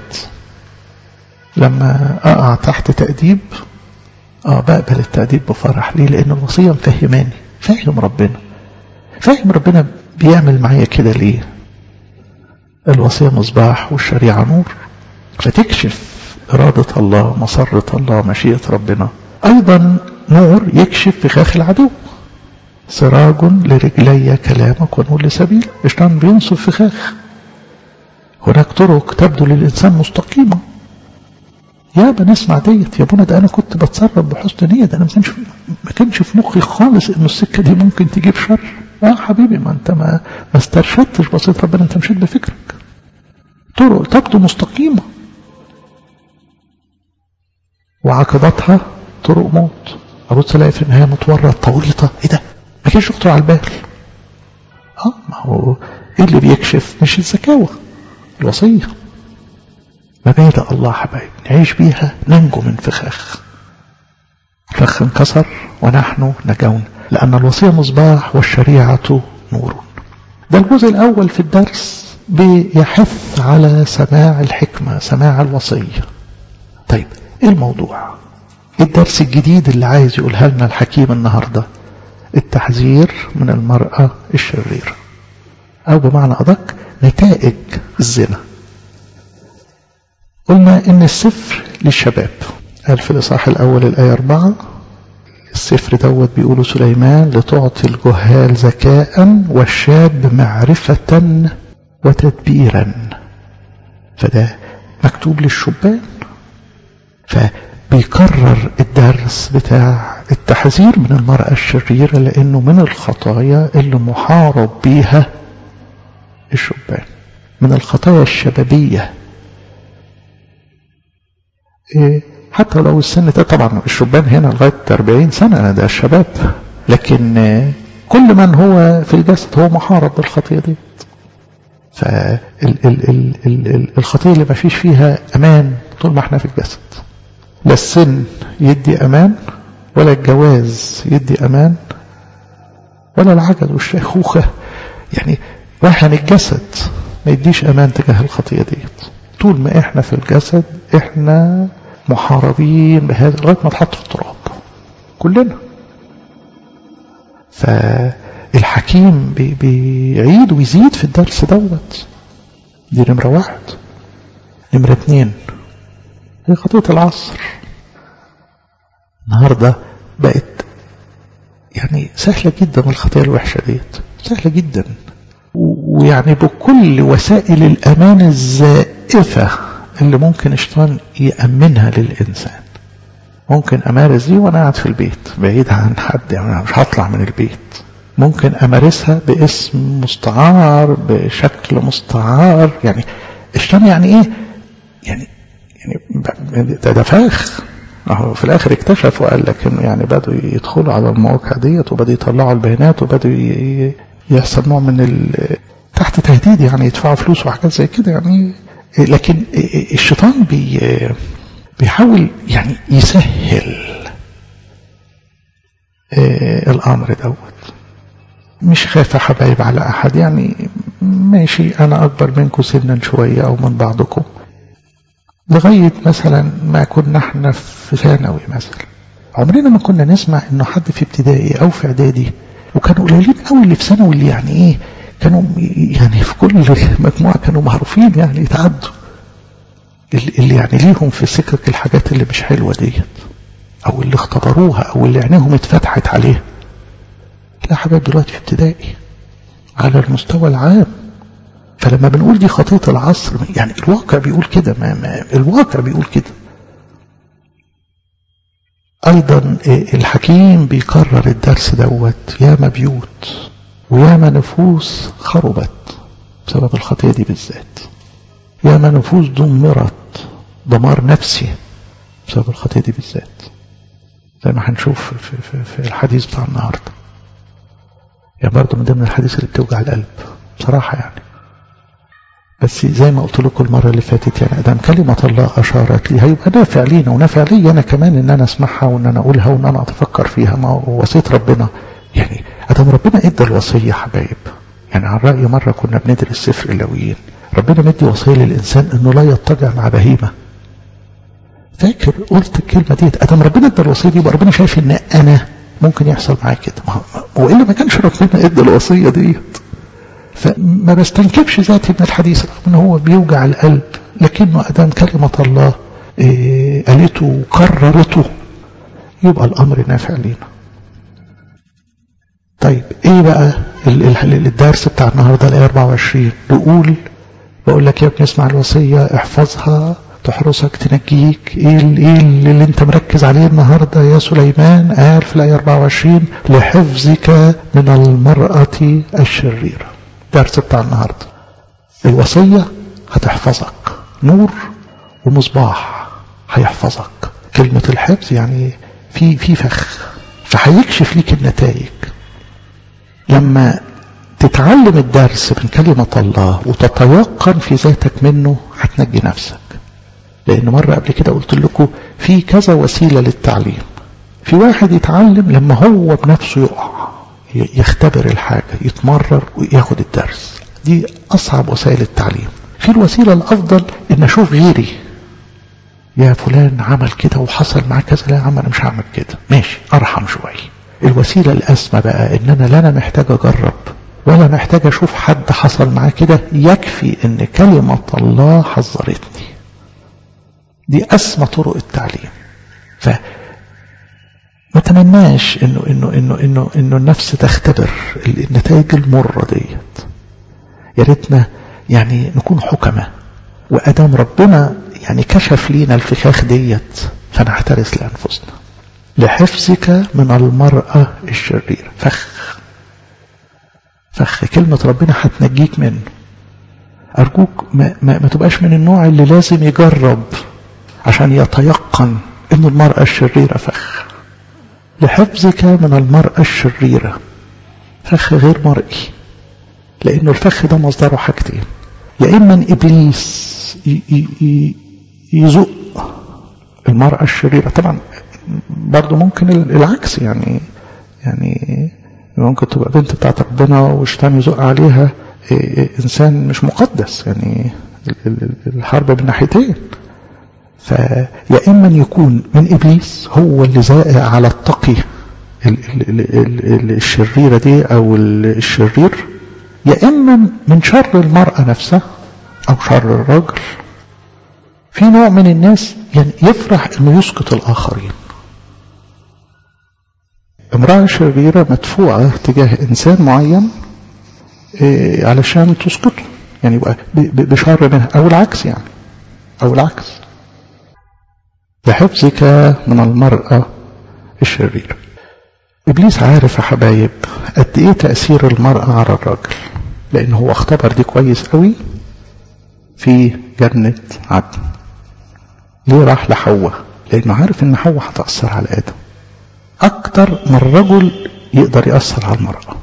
[SPEAKER 1] لما أقع تحت تأديب آه بقبل التأديب بفرح ليه لأن الوصية مفهماني فاهم ربنا فاهم ربنا بيعمل معايا كده ليه الوصية مصباح والشريعة نور فتكشف إرادة الله مسرة الله مشيئة ربنا أيضا نور يكشف فخاخ العدو سراج لرجلي كلامك ونور لسبيل الشيطان بينصب فخاخ هناك طرق تبدو للإنسان مستقيمة يا بنسمع ديت يا ابونا ده انا كنت بتصرف بحسن نيه ده انا ما كانش ما كانش في مخي خالص ان السكه دي ممكن تجيب شر اه حبيبي ما انت ما ما استرشدتش بسيط ربنا انت مشيت بفكرك طرق تبدو مستقيمه وعاقبتها طرق موت ابص الاقي في النهايه متورط طويله ايه ده ما كانش يخطر على البال اه ما هو ايه اللي بيكشف مش الزكاوه الوصيه مبادئ الله حبايب نعيش بيها ننجو من فخاخ فخ انكسر ونحن نجون لأن الوصية مصباح والشريعة نور ده الجزء الأول في الدرس بيحث على سماع الحكمة سماع الوصية طيب ايه الموضوع الدرس الجديد اللي عايز يقولها لنا الحكيم النهاردة التحذير من المرأة الشريرة أو بمعنى أدق نتائج الزنا قلنا ان السفر للشباب قال في الاصحاح الاول الايه أربعة السفر دوت بيقولوا سليمان لتعطي الجهال ذكاء والشاب معرفة وتدبيرا فده مكتوب للشبان فبيكرر الدرس بتاع التحذير من المرأة الشريرة لأنه من الخطايا اللي محارب بيها الشبان من الخطايا الشبابية إيه حتى لو السن ده طبعا الشبان هنا لغاية 40 سنة ده الشباب لكن إيه كل من هو في الجسد هو محارب بالخطية دي فالخطية اللي ما فيش فيها أمان طول ما احنا في الجسد لا السن يدي أمان ولا الجواز يدي أمان ولا العجز والشيخوخة يعني وهن الجسد ما يديش أمان تجاه الخطية ديت طول ما احنا في الجسد احنا محاربين بهذا لغاية ما تحط في التراب كلنا فالحكيم بي بيعيد ويزيد في الدرس دوت دي نمرة واحد نمرة اتنين هي خطية العصر النهاردة بقت يعني سهلة جدا الخطية الوحشة ديت سهلة جدا ويعني بكل وسائل الأمان الزائفة اللي ممكن الشيطان يأمنها للإنسان ممكن أمارس دي وأنا قاعد في البيت بعيد عن حد يعني مش هطلع من البيت ممكن أمارسها باسم مستعار بشكل مستعار يعني الشيطان يعني إيه يعني يعني ده, ده فاخ اهو في الاخر اكتشفوا قال لك انه يعني بدوا يدخلوا على المواقع ديت وبدوا يطلعوا البيانات وبدوا يحصل نوع من تحت تهديد يعني يدفعوا فلوس وحاجات زي كده يعني لكن الشيطان بي بيحاول يعني يسهل الامر دوت مش خايف حبايب على احد يعني ماشي انا اكبر منكم سنا شويه او من بعضكم لغاية مثلا ما كنا احنا في ثانوي مثلا عمرنا ما كنا نسمع انه حد في ابتدائي او في اعدادي وكانوا قليلين قوي اللي في ثانوي اللي يعني ايه كانوا يعني في كل مجموعة كانوا معروفين يعني يتعدوا اللي يعني ليهم في سكك الحاجات اللي مش حلوة ديت او اللي اختبروها او اللي عينيهم اتفتحت عليها لا حاجات دلوقتي في ابتدائي على المستوى العام فلما بنقول دي خطية العصر يعني الواقع بيقول كده ما, ما الواقع بيقول كده أيضا الحكيم بيكرر الدرس دوت ياما بيوت وياما نفوس خربت بسبب الخطية دي بالذات ياما نفوس دمرت دمار نفسي بسبب الخطية دي بالذات زي ما هنشوف في, في, في الحديث بتاع النهارده يعني برضه من ضمن الحديث اللي بتوجع القلب بصراحة يعني بس زي ما قلت لكم المرة اللي فاتت يعني ادام كلمة الله أشارت لي هيبقى نافع لينا ونافع لي أنا كمان إن أنا أسمعها وإن أنا أقولها وإن أنا أتفكر فيها ما هو وصية ربنا يعني ادام ربنا إدى الوصية حبايب يعني عن رأي مرة كنا بندرس سفر اللاويين ربنا مدي وصية للإنسان إنه لا يضطجع مع بهيمة فاكر قلت الكلمة ديت ادام ربنا إدى الوصية دي يبقى ربنا شايف إن أنا ممكن يحصل معايا كده وإلا ما كانش ربنا إدى الوصية ديت فما بستنكبش ذاتي من الحديث رغم ان هو بيوجع القلب لكنه ادام كلمة الله إيه قالته وكررته يبقى الامر نافع لينا طيب ايه بقى الدرس بتاع النهارده الايه 24 بيقول بقول لك يا ابني اسمع الوصيه احفظها تحرسك تنجيك ايه ايه اللي انت مركز عليه النهارده يا سليمان قال في الايه 24 لحفظك من المراه الشريره الدرس بتاع النهارده الوصيه هتحفظك نور ومصباح هيحفظك كلمه الحفظ يعني في في فخ فهيكشف ليك النتائج لما تتعلم الدرس من كلمة الله وتتيقن في ذاتك منه هتنجي نفسك لأن مرة قبل كده قلت لكم في كذا وسيلة للتعليم في واحد يتعلم لما هو بنفسه يقع يختبر الحاجة يتمرر وياخد الدرس دي أصعب وسائل التعليم في الوسيلة الأفضل إن أشوف غيري يا فلان عمل كده وحصل معاه كذا لا يا عم أنا مش هعمل كده ماشي أرحم شوية الوسيلة الأسمى بقى إن أنا لا أنا محتاج أجرب ولا محتاج أشوف حد حصل معاه كده يكفي إن كلمة الله حذرتني دي أسمى طرق التعليم ف ما تمناش انه انه انه انه انه النفس تختبر النتائج المره ديت يا ريتنا يعني نكون حكماء وادام ربنا يعني كشف لينا الفخاخ ديت فنحترس لانفسنا لحفظك من المرأة الشريرة فخ فخ كلمة ربنا هتنجيك منه أرجوك ما, ما, ما تبقاش من النوع اللي لازم يجرب عشان يتيقن إن المرأة الشريرة فخ لحفظك من المرأة الشريرة فخ غير مرئي لأنه الفخ ده مصدره حاجتين يا إما إبليس يزق المرأة الشريرة طبعا برضو ممكن العكس يعني يعني ممكن تبقى بنت بتاعت ربنا والشيطان يزق عليها إنسان مش مقدس يعني الحرب من ناحيتين فيا إما يكون من إبليس هو اللي زائع على التقي الشريرة دي أو الشرير يا إما من شر المرأة نفسها أو شر الرجل في نوع من الناس يعني يفرح انه يسقط الاخرين امرأة شريرة مدفوعة تجاه انسان معين إيه علشان تسقطه يعني يبقى بشر منها او العكس يعني او العكس بحفظك من المرأة الشريرة ابليس عارف يا حبايب قد ايه تأثير المرأة على الراجل لان هو اختبر دي كويس قوي في جنة عدن ليه راح لحواء لانه عارف ان حواء هتأثر على ادم اكتر من الرجل يقدر يأثر على المرأة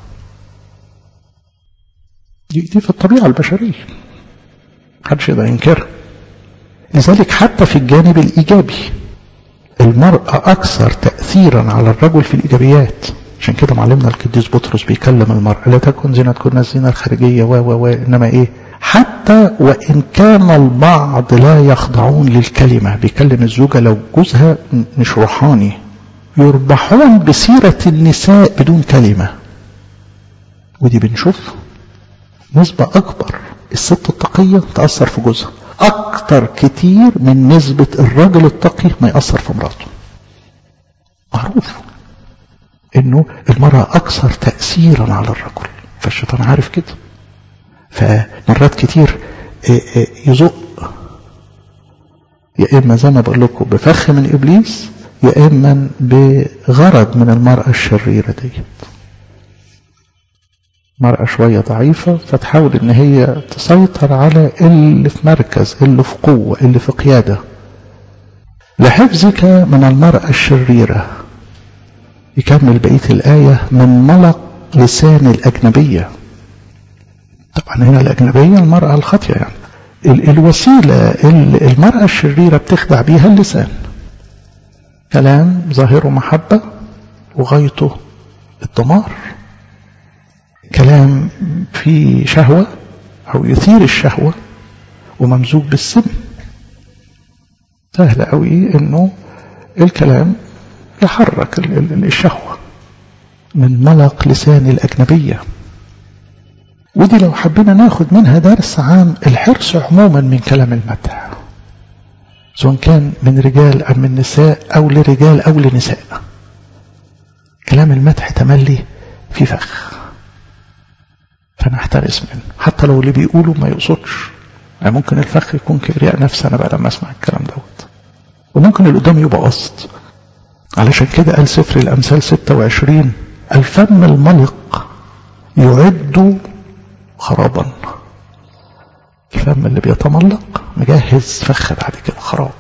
[SPEAKER 1] دي, دي في الطبيعة البشرية محدش يقدر ينكرها لذلك حتى في الجانب الإيجابي المرأة أكثر تأثيرا على الرجل في الإيجابيات عشان كده معلمنا القديس بطرس بيكلم المرأة لا تكن زينتكن الزينة الخارجية و و و إنما إيه حتى وإن كان البعض لا يخضعون للكلمة بيكلم الزوجة لو جوزها مش روحاني يربحون بسيرة النساء بدون كلمة ودي بنشوف نسبة أكبر الست التقية تأثر في جوزها أكتر كتير من نسبة الراجل التقي ما يأثر في مراته معروف إنه المرأة أكثر تأثيرا على الرجل فالشيطان عارف كده فمرات كتير يزق يا إما زي ما بقول لكم بفخ من إبليس يا إما بغرض من المرأة الشريرة ديت مرأة شوية ضعيفة فتحاول ان هي تسيطر على اللي في مركز اللي في قوة اللي في قيادة لحفظك من المرأة الشريرة يكمل بقية الآية من ملق لسان الأجنبية طبعا هنا الأجنبية المرأة الخاطية يعني ال الوسيلة المرأة الشريرة بتخدع بيها اللسان كلام ظاهره محبة وغايته الدمار كلام فيه شهوة أو يثير الشهوة وممزوج بالسم سهل قوي انه الكلام يحرك الشهوة من ملق لسان الأجنبية ودي لو حبينا ناخد منها درس عن الحرص عموما من كلام المدح سواء كان من رجال أم من نساء أو لرجال أو لنساء كلام المدح تملي في فخ فنحترس منه حتى لو اللي بيقوله ما يقصدش يعني ممكن الفخ يكون كبرياء نفسي أنا بقى لما أسمع الكلام دوت وممكن اللي قدام يبقى قصد علشان كده قال سفر الأمثال 26 الفم الملق يعد خرابا الفم اللي بيتملق مجهز فخ بعد كده خراب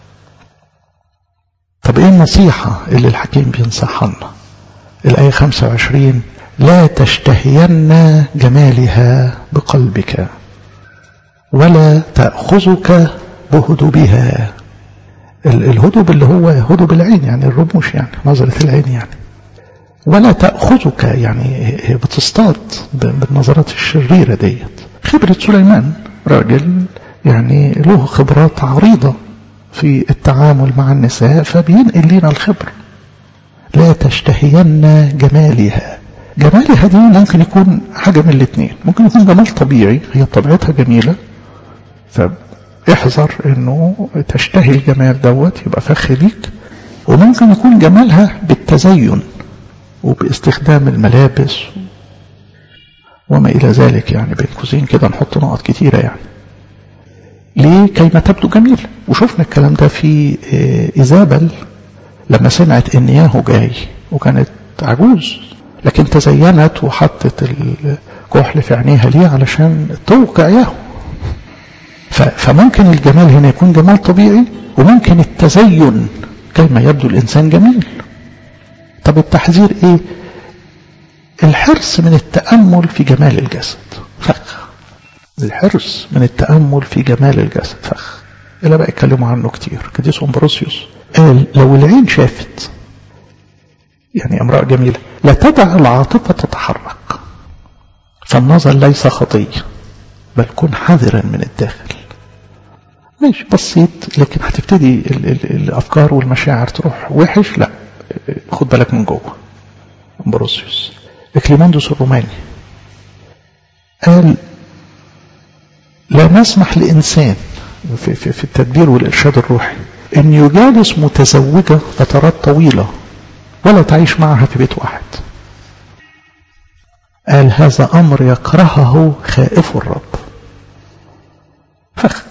[SPEAKER 1] طب ايه النصيحة اللي الحكيم بينصحها لنا الآية 25 لا تشتهين جمالها بقلبك ولا تأخذك بهدوبها الهدوب اللي هو هدوب العين يعني الرموش يعني نظرة العين يعني ولا تأخذك يعني هي بتصطاد بالنظرات الشريرة ديت خبرة سليمان راجل يعني له خبرات عريضة في التعامل مع النساء فبينقل لنا الخبر لا تشتهين جمالها جمالها دي ممكن يكون حاجة من الاثنين ممكن يكون جمال طبيعي هي بطبيعتها جميلة فاحذر انه تشتهي الجمال دوت يبقى فخ ليك وممكن يكون جمالها بالتزين وباستخدام الملابس وما إلى ذلك يعني بين قوسين كده نحط نقط كتيرة يعني ليه كيما تبدو جميل وشفنا الكلام ده في إيزابل لما سمعت إن ياهو جاي وكانت عجوز لكن تزينت وحطت الكحل في عينيها ليه علشان توقع ياهو فممكن الجمال هنا يكون جمال طبيعي وممكن التزين كيما يبدو الإنسان جميل طب التحذير ايه الحرص من التأمل في جمال الجسد فخ الحرص من التأمل في جمال الجسد فخ إلا بقى يتكلموا عنه كتير قديس أمبروسيوس قال لو العين شافت يعني امرأة جميلة لا تدع العاطفة تتحرك فالنظر ليس خطية بل كن حذرا من الداخل ماشي بسيط لكن هتبتدي ال ال الأفكار والمشاعر تروح وحش لا خد بالك من جوه امبروسيوس اكليماندوس الروماني قال لا نسمح لإنسان في, في, في التدبير والإرشاد الروحي أن يجالس متزوجة فترات طويلة ولا تعيش معها في بيت واحد قال هذا أمر يكرهه خائف الرب فخ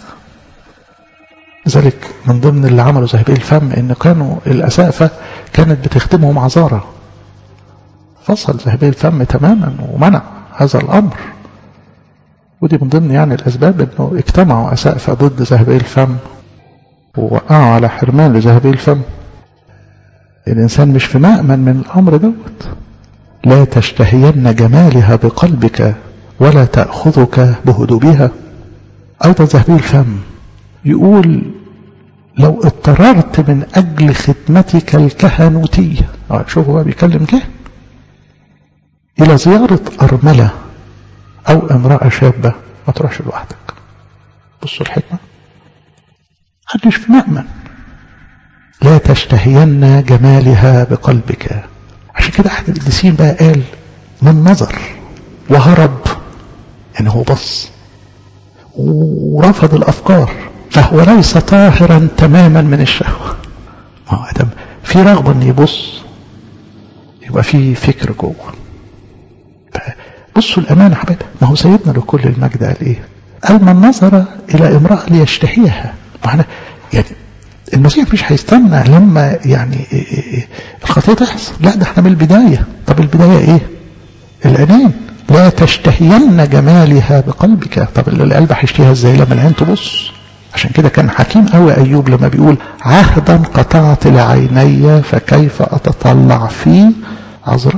[SPEAKER 1] لذلك من ضمن اللي عملوا ذهبي الفم ان كانوا الاسافة كانت بتخدمهم عذارة فصل ذهبي الفم تماما ومنع هذا الامر ودي من ضمن يعني الاسباب انه اجتمعوا اسافة ضد ذهبي الفم ووقعوا على حرمان لذهبي الفم الانسان مش في مأمن من الامر دوت لا تشتهين جمالها بقلبك ولا تأخذك بهدوبها ايضا ذهبي الفم يقول لو اضطررت من أجل خدمتك الكهنوتية شوفوا بقى بيكلم كهن إلى زيارة أرملة أو امرأة شابة ما تروحش لوحدك بصوا الحكمة محدش في مأمن لا تشتهين جمالها بقلبك عشان كده أحد القديسين بقى قال من نظر وهرب يعني هو بص ورفض الأفكار فهو ليس طاهرا تماما من الشهوة ما هو ادم في رغبة ان يبص يبقى في فكر جوه بصوا الأمانة حبايبي ما هو سيدنا لكل المجد قال إيه قال من نظر إلى امرأة ليشتهيها معنى يعني المسيح مش هيستنى لما يعني الخطية تحصل لا ده احنا من البداية طب البداية ايه العينين لا تشتهين جمالها بقلبك طب القلب هيشتهيها ازاي لما العين تبص عشان كده كان حكيم قوي أيوب لما بيقول عهدا قطعت لعيني فكيف أتطلع في عذراء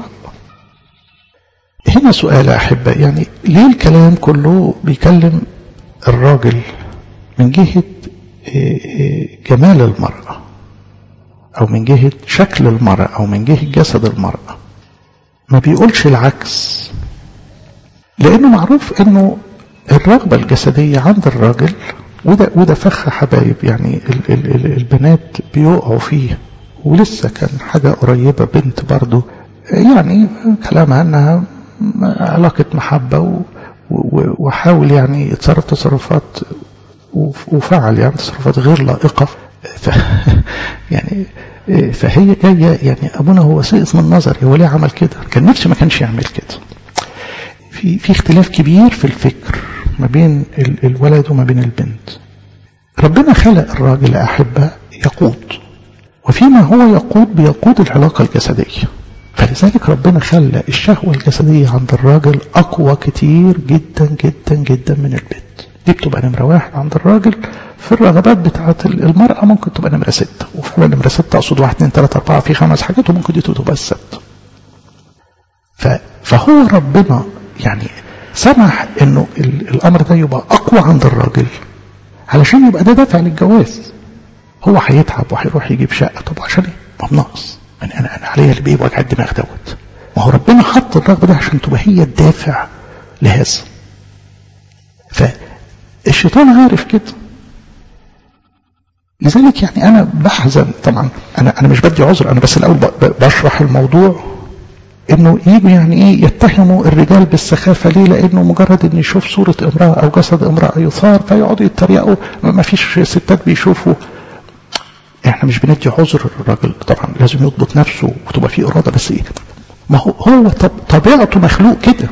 [SPEAKER 1] هنا سؤال أحبة يعني ليه الكلام كله بيكلم الراجل من جهة جمال المرأة أو من جهة شكل المرأة أو من جهة جسد المرأة ما بيقولش العكس لأنه معروف أنه الرغبة الجسدية عند الراجل وده وده فخ حبايب يعني ال ال ال البنات بيقعوا فيه ولسه كان حاجة قريبة بنت برضو يعني كلامها انها علاقة محبة وحاول يعني يتصرف تصرفات وفعل يعني تصرفات غير لائقة ف يعني فهي جاية يعني أبونا هو سقط من نظري هو ليه عمل كده كان نفسي ما كانش يعمل كده في في اختلاف كبير في الفكر ما بين الولد وما بين البنت ربنا خلق الراجل أحبة يقود وفيما هو يقود بيقود العلاقة الجسدية فلذلك ربنا خلى الشهوة الجسدية عند الراجل أقوى كتير جدا جدا جدا من البنت دي بتبقى نمرة واحد عند الراجل في الرغبات بتاعة المرأة ممكن تبقى نمرة ستة وفعلا نمرة ستة أقصد واحد اتنين تلاتة أربعة في خمس حاجات وممكن دي تبقى الستة فهو ربنا يعني سمح انه الامر ده يبقى اقوى عند الراجل علشان يبقى ده دافع للجواز هو هيتعب وهيروح يجيب شقه طب عشان ايه؟ ما ناقص يعني انا انا عليا اللي بايه وجع الدماغ دوت ما هو ربنا حط الرغبه دي عشان تبقى هي الدافع لهذا فالشيطان عارف كده لذلك يعني انا بحزن طبعا انا انا مش بدي عذر انا بس الاول بشرح الموضوع انه يجوا يعني ايه يتهموا الرجال بالسخافة ليه لانه مجرد ان يشوف صورة امرأة او جسد امرأة يثار فيقعدوا يتريقوا ما فيش ستات بيشوفوا احنا مش بندي عذر الراجل طبعا لازم يضبط نفسه وتبقى فيه ارادة بس ايه ما هو هو طبيعته مخلوق كده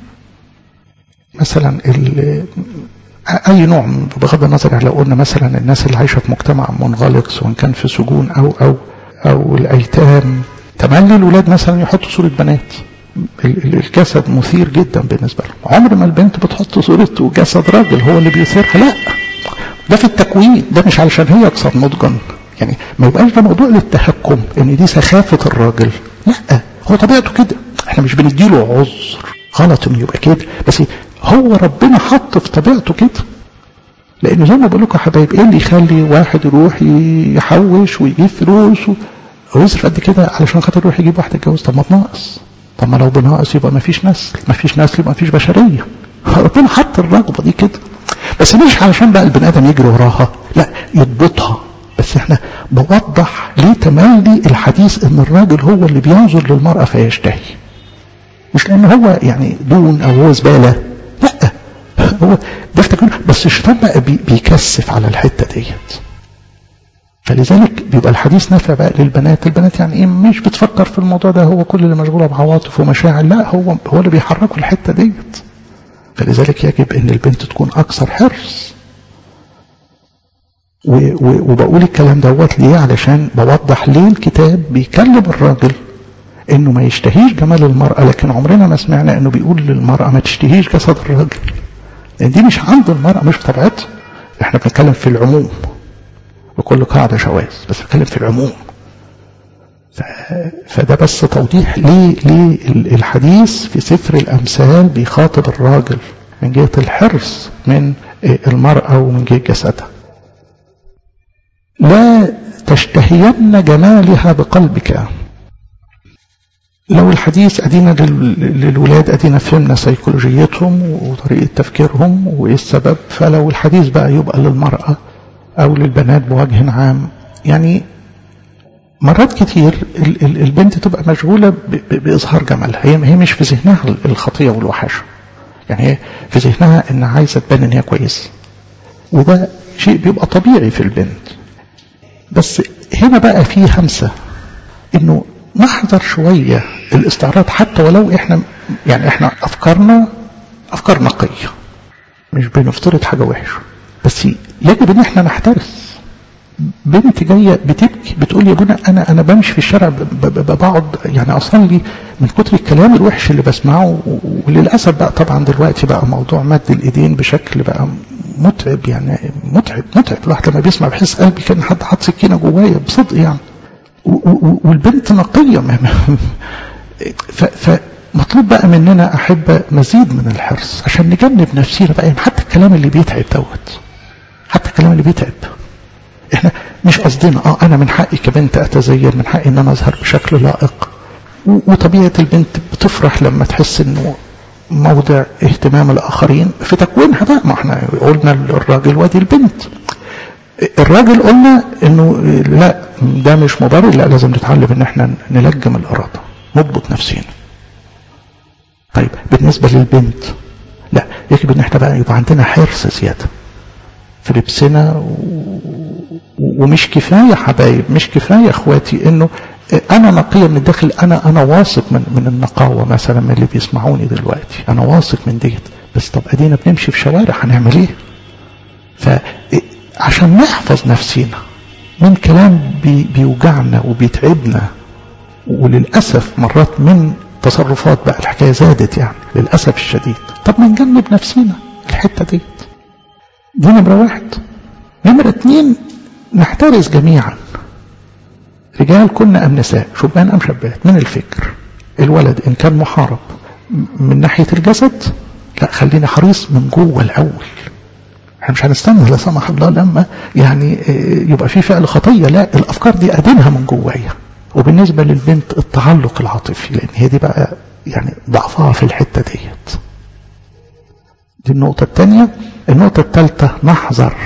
[SPEAKER 1] مثلا اي نوع بغض النظر لو قلنا مثلا الناس اللي عايشه في مجتمع منغلق سواء كان في سجون او او او الايتام تملي الولاد مثلا يحطوا صورة بنات الجسد مثير جدا بالنسبة لهم عمر ما البنت بتحط صورة جسد راجل هو اللي بيثيرها لا ده في التكوين ده مش علشان هي اكثر نضجا يعني ما يبقاش ده موضوع للتهكم ان دي سخافة الراجل لا هو طبيعته كده احنا مش بنديله عذر غلط انه يبقى كده بس هو ربنا حط في طبيعته كده لان زي ما بقول لكم يا حبايب ايه اللي يخلي واحد يروح يحوش ويجيب فلوس ويصرف قد كده علشان خاطر يروح يجيب واحده يتجوز طب ما بناقص طب ما لو بناقص يبقى ما فيش نسل ما فيش نسل يبقى ما فيش بشريه ربنا حط الرغبه دي كده بس مش علشان بقى البني ادم يجري وراها لا يضبطها بس احنا بوضح ليه تملي الحديث ان الراجل هو اللي بينظر للمراه فيشتهي مش لان هو يعني دون او هو زباله لا هو ده بس الشيطان بقى بي بيكثف على الحته ديت فلذلك بيبقى الحديث نافع بقى للبنات البنات يعني ايه مش بتفكر في الموضوع ده هو كل اللي مشغوله بعواطف ومشاعر لا هو هو اللي بيحركه الحته ديت فلذلك يجب ان البنت تكون اكثر حرص وبقول الكلام دوت ليه علشان بوضح ليه الكتاب بيكلم الراجل انه ما يشتهيش جمال المرأة لكن عمرنا ما سمعنا انه بيقول للمرأة ما تشتهيش جسد الراجل لان دي مش عند المرأة مش طبيعتها احنا بنتكلم في العموم بكل قاعدة شواذ بس بتكلم في العموم فده بس توضيح ليه ليه الحديث في سفر الأمثال بيخاطب الراجل من جهة الحرص من المرأة ومن جهة جسدها لا تشتهين جمالها بقلبك لو الحديث أدينا للولاد أدينا فهمنا سيكولوجيتهم وطريقة تفكيرهم وإيه السبب فلو الحديث بقى يبقى للمرأة أو للبنات بوجه عام يعني مرات كتير البنت تبقى مشغولة بإظهار جمالها هي هي مش في ذهنها الخطية والوحشة يعني هي في ذهنها إن عايزة تبان إن هي كويسة وده شيء بيبقى طبيعي في البنت بس هنا بقى في همسة إنه نحذر شوية الاستعراض حتى ولو إحنا يعني إحنا أفكارنا أفكار نقية مش بنفترض حاجة وحشة بس يجب ان احنا نحترس بنت جايه بتبكي بتقول يا ابونا انا انا بمشي في الشارع بقعد يعني اصلي من كتر الكلام الوحش اللي بسمعه وللاسف بقى طبعا دلوقتي بقى موضوع مد الايدين بشكل بقى متعب يعني متعب متعب الواحد لما بيسمع بيحس قلبي كان حد حاطط سكينه جوايا بصدق يعني والبنت نقيه ف مطلوب بقى مننا أحبة مزيد من الحرص عشان نجنب نفسينا بقى يعني حتى الكلام اللي بيتعب دوت حتى الكلام اللي بيتعب احنا مش قصدنا اه انا من حقي كبنت اتزين من حقي ان انا اظهر بشكل لائق وطبيعة البنت بتفرح لما تحس انه موضع اهتمام الاخرين في تكوينها بقى ما احنا قلنا الراجل وادي البنت الراجل قلنا انه لا ده مش مبرر لا لازم نتعلم ان احنا نلجم الاراده نضبط نفسينا طيب بالنسبة للبنت لا يجب ان احنا بقى يبقى عندنا حرص زيادة في لبسنا و... ومش كفاية حبايب مش كفاية اخواتي انه انا نقية من الداخل انا انا واثق من من النقاوة مثلا من اللي بيسمعوني دلوقتي انا واثق من ديت بس طب ادينا بنمشي في شوارع هنعمل ايه فعشان نحفظ نفسينا من كلام بي بيوجعنا وبيتعبنا وللأسف مرات من تصرفات بقى الحكاية زادت يعني للأسف الشديد طب ما نجنب نفسينا الحتة دي دي نمرة واحد نمرة اتنين نحترس جميعا رجال كنا أم نساء شبان أم شابات من الفكر الولد إن كان محارب من ناحية الجسد لا خلينا حريص من جوه الأول احنا مش هنستنى لا سمح الله لما يعني يبقى في فعل خطية لا الأفكار دي أدينها من جوايا وبالنسبة للبنت التعلق العاطفي لأن هي دي بقى يعني ضعفها في الحتة ديت دي النقطة الثانية النقطة الثالثة نحذر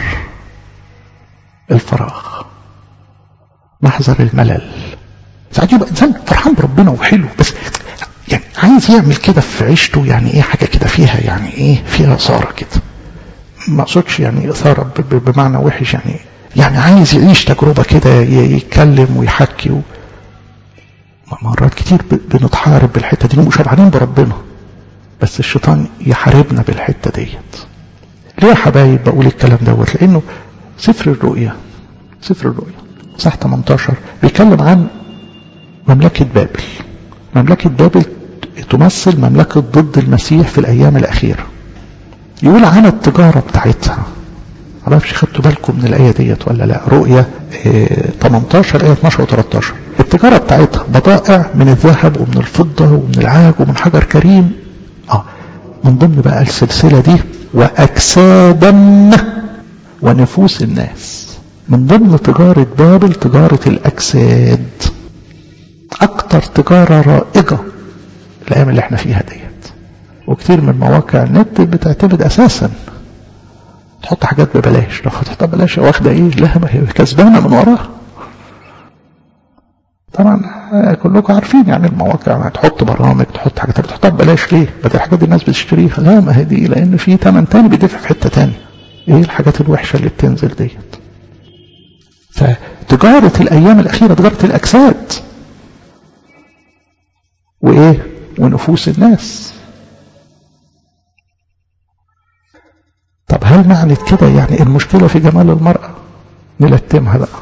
[SPEAKER 1] الفراغ نحذر الملل ساعات يبقى إنسان فرحان بربنا وحلو بس يعني عايز يعمل كده في عيشته يعني ايه حاجة كده فيها يعني ايه فيها إثارة كده ما اقصدش يعني إثارة بمعنى وحش يعني يعني عايز يعيش تجربة كده يتكلم ويحكي و... مرات كتير بنتحارب بالحتة دي وشبعانين بربنا بس الشيطان يحاربنا بالحتة ديت ليه يا حبايب بقول الكلام دوت لانه سفر الرؤيا سفر الرؤيا صح 18 بيتكلم عن مملكة بابل مملكة بابل تمثل مملكة ضد المسيح في الأيام الأخيرة يقول عن التجارة بتاعتها معرفش خدتوا بالكم من الآية ديت ولا لا رؤيا اه 18 آية 12 و 13 التجارة بتاعتها بضائع من الذهب ومن الفضة ومن العاج ومن حجر كريم اه من ضمن بقى السلسلة دي وأجسادا ونفوس الناس من ضمن تجارة بابل تجارة الأجساد أكتر تجارة رائجة الأيام اللي احنا فيها ديت وكتير من مواقع النت بتعتمد أساسا تحط حاجات ببلاش لو هتحطها ببلاش واخدة ايه لا ما هي كسبانة من وراها طبعا كلكم عارفين يعني المواقع هتحط برامج تحط حاجات بتحطها ببلاش ليه؟ بدل الحاجات دي الناس بتشتريها لا ما هي دي لان في ثمن تاني بيدفع في حته تاني ايه الحاجات الوحشه اللي بتنزل ديت فتجاره الايام الاخيره تجاره الاجساد وايه ونفوس الناس طب هل معنى كده يعني المشكله في جمال المراه نلتمها بقى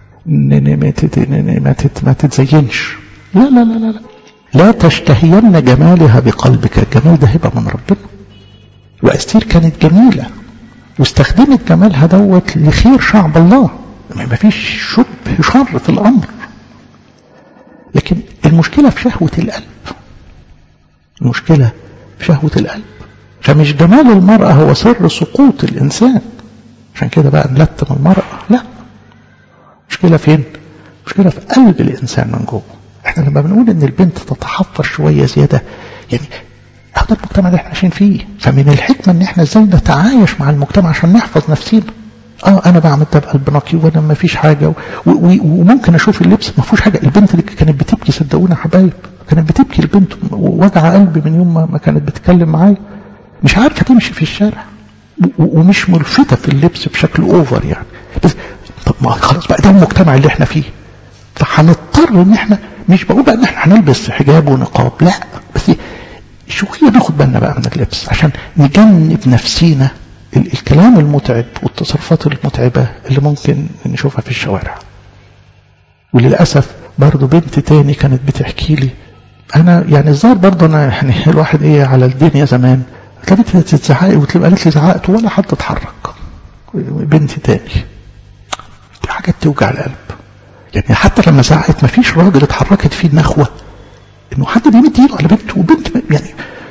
[SPEAKER 1] ما تتزينش لا لا لا لا لا تشتهين جمالها بقلبك الجمال ده هبه من ربنا واستير كانت جميله واستخدمت جمالها دوت لخير شعب الله ما فيش شبه شر في الامر لكن المشكله في شهوه القلب المشكله في شهوه القلب فمش جمال المراه هو سر سقوط الانسان عشان كده بقى نلتم المراه لا مشكلة فين؟ مشكلة في قلب الإنسان من جوه احنا لما بنقول ان البنت تتحفظ شوية زيادة يعني هذا المجتمع اللي احنا عايشين فيه فمن الحكمة ان احنا ازاي نتعايش مع المجتمع عشان نحفظ نفسينا اه انا بعمل ده بقلب نقي وانا ما فيش حاجة و... و... وممكن اشوف اللبس ما فيهوش حاجة البنت اللي كانت بتبكي صدقونا حبايب كانت بتبكي البنت وجع قلبي من يوم ما كانت بتتكلم معايا مش عارفة تمشي في الشارع و... ومش ملفتة في اللبس بشكل اوفر يعني بس طب ما خلاص بقى ده المجتمع اللي احنا فيه فهنضطر ان احنا مش بقول بقى ان احنا هنلبس حجاب ونقاب لا بس شويه ناخد بالنا بقى من اللبس عشان نجنب نفسينا الكلام المتعب والتصرفات المتعبة اللي ممكن نشوفها في الشوارع وللأسف برضو بنت تاني كانت بتحكي لي أنا يعني الظاهر برضو أنا يعني الواحد إيه على الدنيا زمان كانت تزعقي وتبقى قالت لي زعقت ولا حد اتحرك بنت تاني حاجات توجع القلب يعني حتى لما زعقت ما فيش راجل اتحركت فيه النخوة انه حد بيمد ايده على بنت وبنت يعني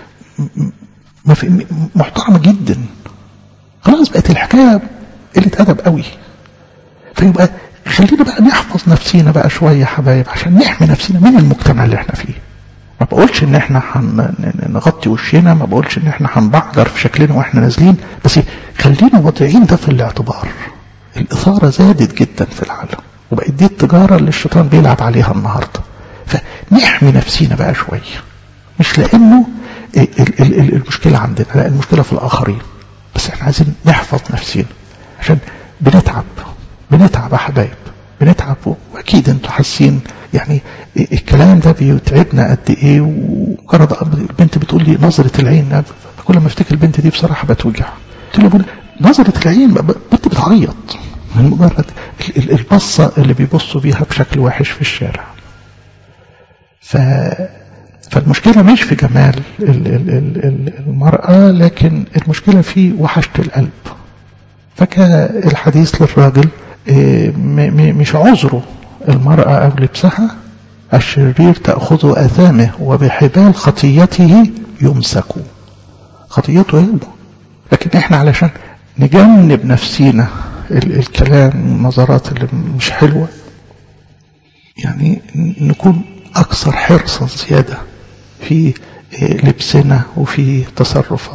[SPEAKER 1] محترمة جدا خلاص بقت الحكاية قلة أدب قوي فيبقى خلينا بقى نحفظ نفسينا بقى شوية يا حبايب عشان نحمي نفسنا من المجتمع اللي احنا فيه ما بقولش ان احنا هنغطي وشنا ما بقولش ان احنا هنبعجر في شكلنا واحنا نازلين بس خلينا واضعين ده في الاعتبار الإثارة زادت جدا في العالم وبقت دي التجارة اللي الشيطان بيلعب عليها النهاردة فنحمي نفسينا بقى شوية مش لأنه المشكلة عندنا لا المشكلة في الآخرين بس احنا عايزين نحفظ نفسينا عشان بنتعب بنتعب يا حبايب بنتعب واكيد انتوا حاسين يعني الكلام ده بيتعبنا قد ايه ومجرد البنت بتقول لي نظرة العين كل ما افتكر البنت دي بصراحة بتوجع قلت له نظرة العين بنت بتعيط من مجرد البصة اللي بيبصوا بيها بشكل وحش في الشارع ف فالمشكلة مش في جمال المرأة لكن المشكلة في وحشة القلب فكان الحديث للراجل مش عذره المرأة أو لبسها الشرير تأخذ أثامه وبحبال خطيته يمسك خطيته يلده لكن احنا علشان نجنب نفسينا الكلام النظرات اللي مش حلوة يعني نكون أكثر حرصا زيادة في لبسنا وفي تصرفاتنا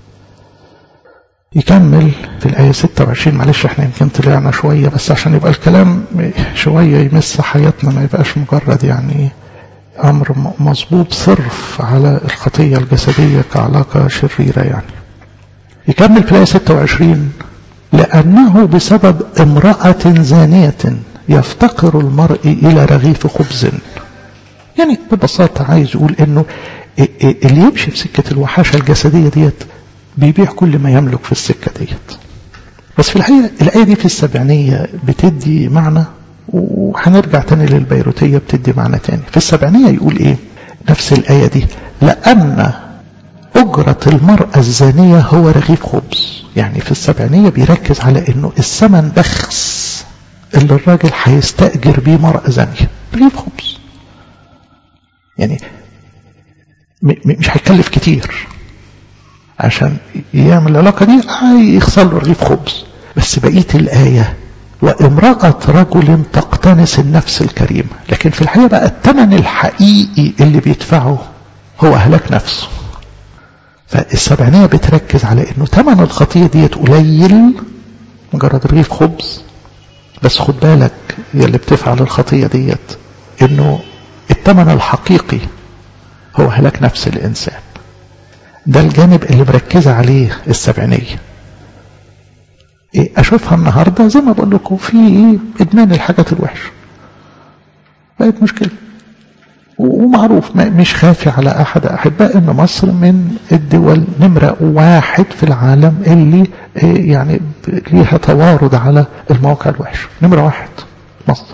[SPEAKER 1] يكمل في الآية 26 معلش احنا يمكن طلعنا شوية بس عشان يبقى الكلام شوية يمس حياتنا ما يبقاش مجرد يعني أمر مظبوط صرف على الخطية الجسدية كعلاقة شريرة يعني يكمل في الآية 26 لأنه بسبب امرأة زانية يفتقر المرء إلى رغيف خبز يعني ببساطة عايز يقول إنه اللي يمشي في سكة الوحاشة الجسدية ديت بيبيع كل ما يملك في السكة ديت بس في الحقيقة الآية دي في السبعينية بتدي معنى وهنرجع تاني للبيروتية بتدي معنى تاني في السبعينية يقول إيه نفس الآية دي لأن أجرة المرأة الزانية هو رغيف خبز يعني في السبعينية بيركز على إنه الثمن بخس اللي الراجل هيستأجر بيه مرأة زانية رغيف خبز يعني مش هيكلف كتير عشان يعمل العلاقة دي هيخسر له رغيف خبز بس بقية الآية وامرأة رجل تقتنس النفس الكريمة لكن في الحقيقة بقى الثمن الحقيقي اللي بيدفعه هو أهلاك نفسه فالسبعينية بتركز على انه ثمن الخطية ديت قليل مجرد رغيف خبز بس خد بالك يا اللي بتفعل الخطية ديت انه الثمن الحقيقي هو هلاك نفس الانسان ده الجانب اللي مركزة عليه السبعينية إيه اشوفها النهاردة زي ما بقول لكم في ادمان الحاجات الوحشة بقت مشكلة ومعروف مش خافي على احد احباء ان مصر من الدول نمرة واحد في العالم اللي يعني ليها توارد على المواقع الوحشة نمرة واحد مصر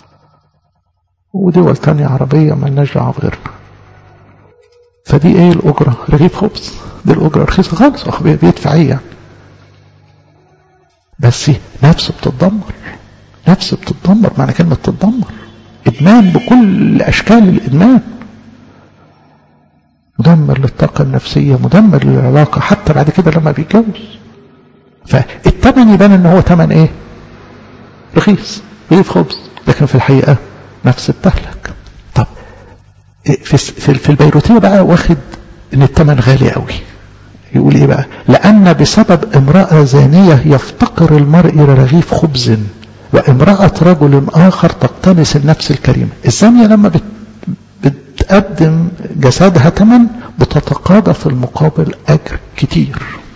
[SPEAKER 1] ودول تانية عربية ما لناش دعوة بغيرنا فدي ايه الاجرة رغيف خبز دي الاجرة رخيصة خالص بيدفع ايه يعني بس نفسه بتتدمر نفسه بتتدمر معنى كلمة تتدمر ادمان بكل اشكال الادمان مدمر للطاقة النفسية مدمر للعلاقة حتى بعد كده لما بيتجوز فالتمن يبان ان هو تمن ايه رخيص رغيف خبز لكن في الحقيقة نفس التهلك طب في, في البيروتية بقى واخد ان التمن غالي قوي يقول ايه بقى لان بسبب امرأة زانية يفتقر المرء الى رغيف خبز وامرأة رجل آخر تقتنس النفس الكريمة الزانية لما بت بتقدم جسدها تمن بتتقاضى في المقابل أجر كتير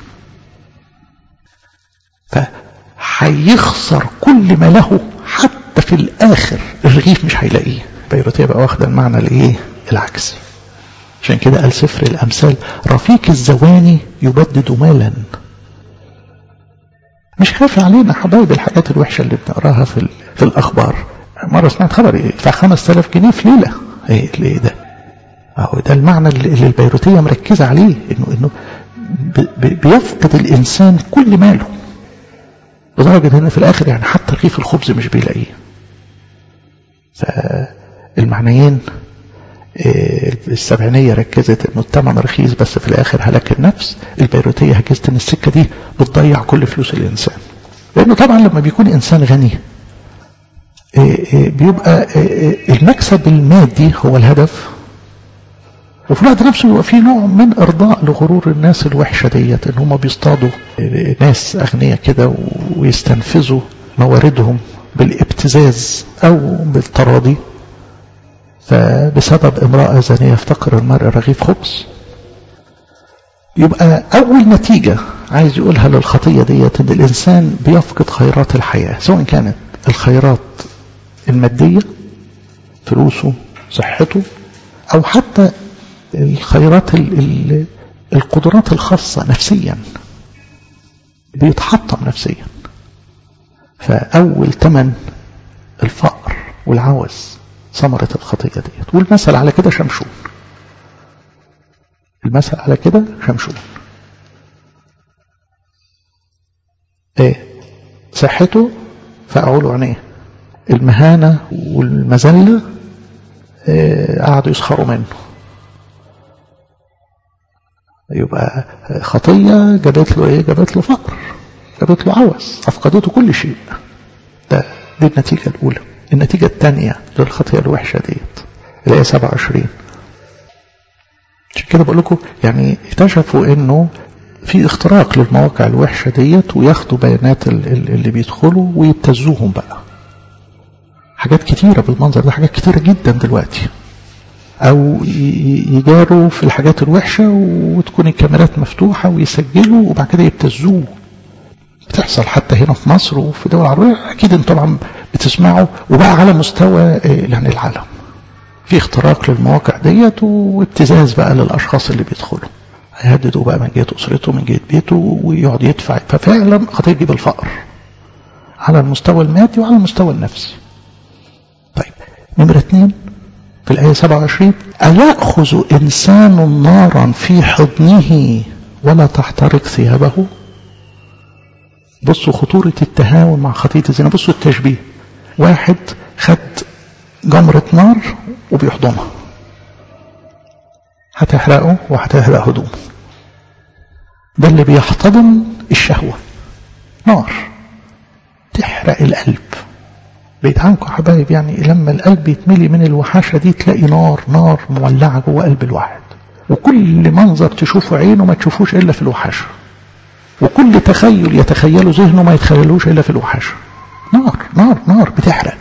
[SPEAKER 1] فهيخسر كل ما له حتى في الآخر الرغيف مش هيلاقيه بيروتية بقى واخدة المعنى الإيه العكسي عشان كده قال سفر الأمثال رفيق الزواني يبدد مالا مش خاف علينا حبايب الحاجات الوحشة اللي بنقراها في, في الأخبار مرة سمعت خبر يدفع 5000 جنيه في ليلة ايه ليه ده اهو ده المعنى اللي البيروتية مركزة عليه انه انه بيفقد الانسان كل ماله لدرجة ان في الاخر يعني حتى رغيف الخبز مش بيلاقيه فالمعنيين السبعينية ركزت انه الثمن رخيص بس في الاخر هلاك النفس البيروتية هكذت ان السكة دي بتضيع كل فلوس الانسان لانه طبعا لما بيكون انسان غني بيبقى المكسب المادي هو الهدف وفي الوقت نفسه يبقى في نوع من ارضاء لغرور الناس الوحشة ديت ان هم بيصطادوا ناس اغنياء كده ويستنفذوا مواردهم بالابتزاز او بالتراضي فبسبب امرأة زانية يفتقر المرء رغيف خبز يبقى أول نتيجة عايز يقولها للخطية ديت إن الإنسان بيفقد خيرات الحياة سواء كانت الخيرات المادية فلوسه صحته أو حتى الخيرات ال ال القدرات الخاصة نفسيا بيتحطم نفسيا فأول تمن الفقر والعوز ثمرة الخطية ديت والمثل على كده شمشون المثل على كده شمشون ايه صحته فأعول عينيه المهانة والمذلة إيه قعدوا يسخروا منه يبقى خطية جابت له ايه جابت له فقر جابت له عوز أفقدته كل شيء ده دي النتيجة الأولى النتيجة الثانية للخطيئة الوحشة ديت اللي هي 27 عشان كده بقول لكم يعني اكتشفوا انه في اختراق للمواقع الوحشة ديت وياخدوا بيانات اللي بيدخلوا ويبتزوهم بقى حاجات كتيرة بالمنظر ده حاجات كتيرة جدا دلوقتي او يجاروا في الحاجات الوحشة وتكون الكاميرات مفتوحة ويسجلوا وبعد كده يبتزوه بتحصل حتى هنا في مصر وفي دول عربية اكيد انتم طبعا بتسمعوا وبقى على مستوى يعني العالم في اختراق للمواقع ديت وابتزاز بقى للاشخاص اللي بيدخلوا هيهددوا بقى من جهه اسرته من جهه بيته ويقعد يدفع ففعلا خطيه تجيب الفقر على المستوى المادي وعلى المستوى النفسي طيب نمرة اثنين في الآية 27 أيأخذ إنسان نارا في حضنه ولا تحترق ثيابه بصوا خطورة التهاون مع خطية الزنا بصوا التشبيه واحد خد جمرة نار وبيحضنها هتحرقه وهتحرق هدومه ده اللي بيحتضن الشهوة نار تحرق القلب بعيد عنكم حبايب يعني لما القلب يتملي من الوحاشة دي تلاقي نار نار مولعة جوه قلب الواحد وكل منظر تشوفه عينه ما تشوفوش إلا في الوحاشة وكل تخيل يتخيله ذهنه ما يتخيلوش إلا في الوحاشة نار نار نار بتحرق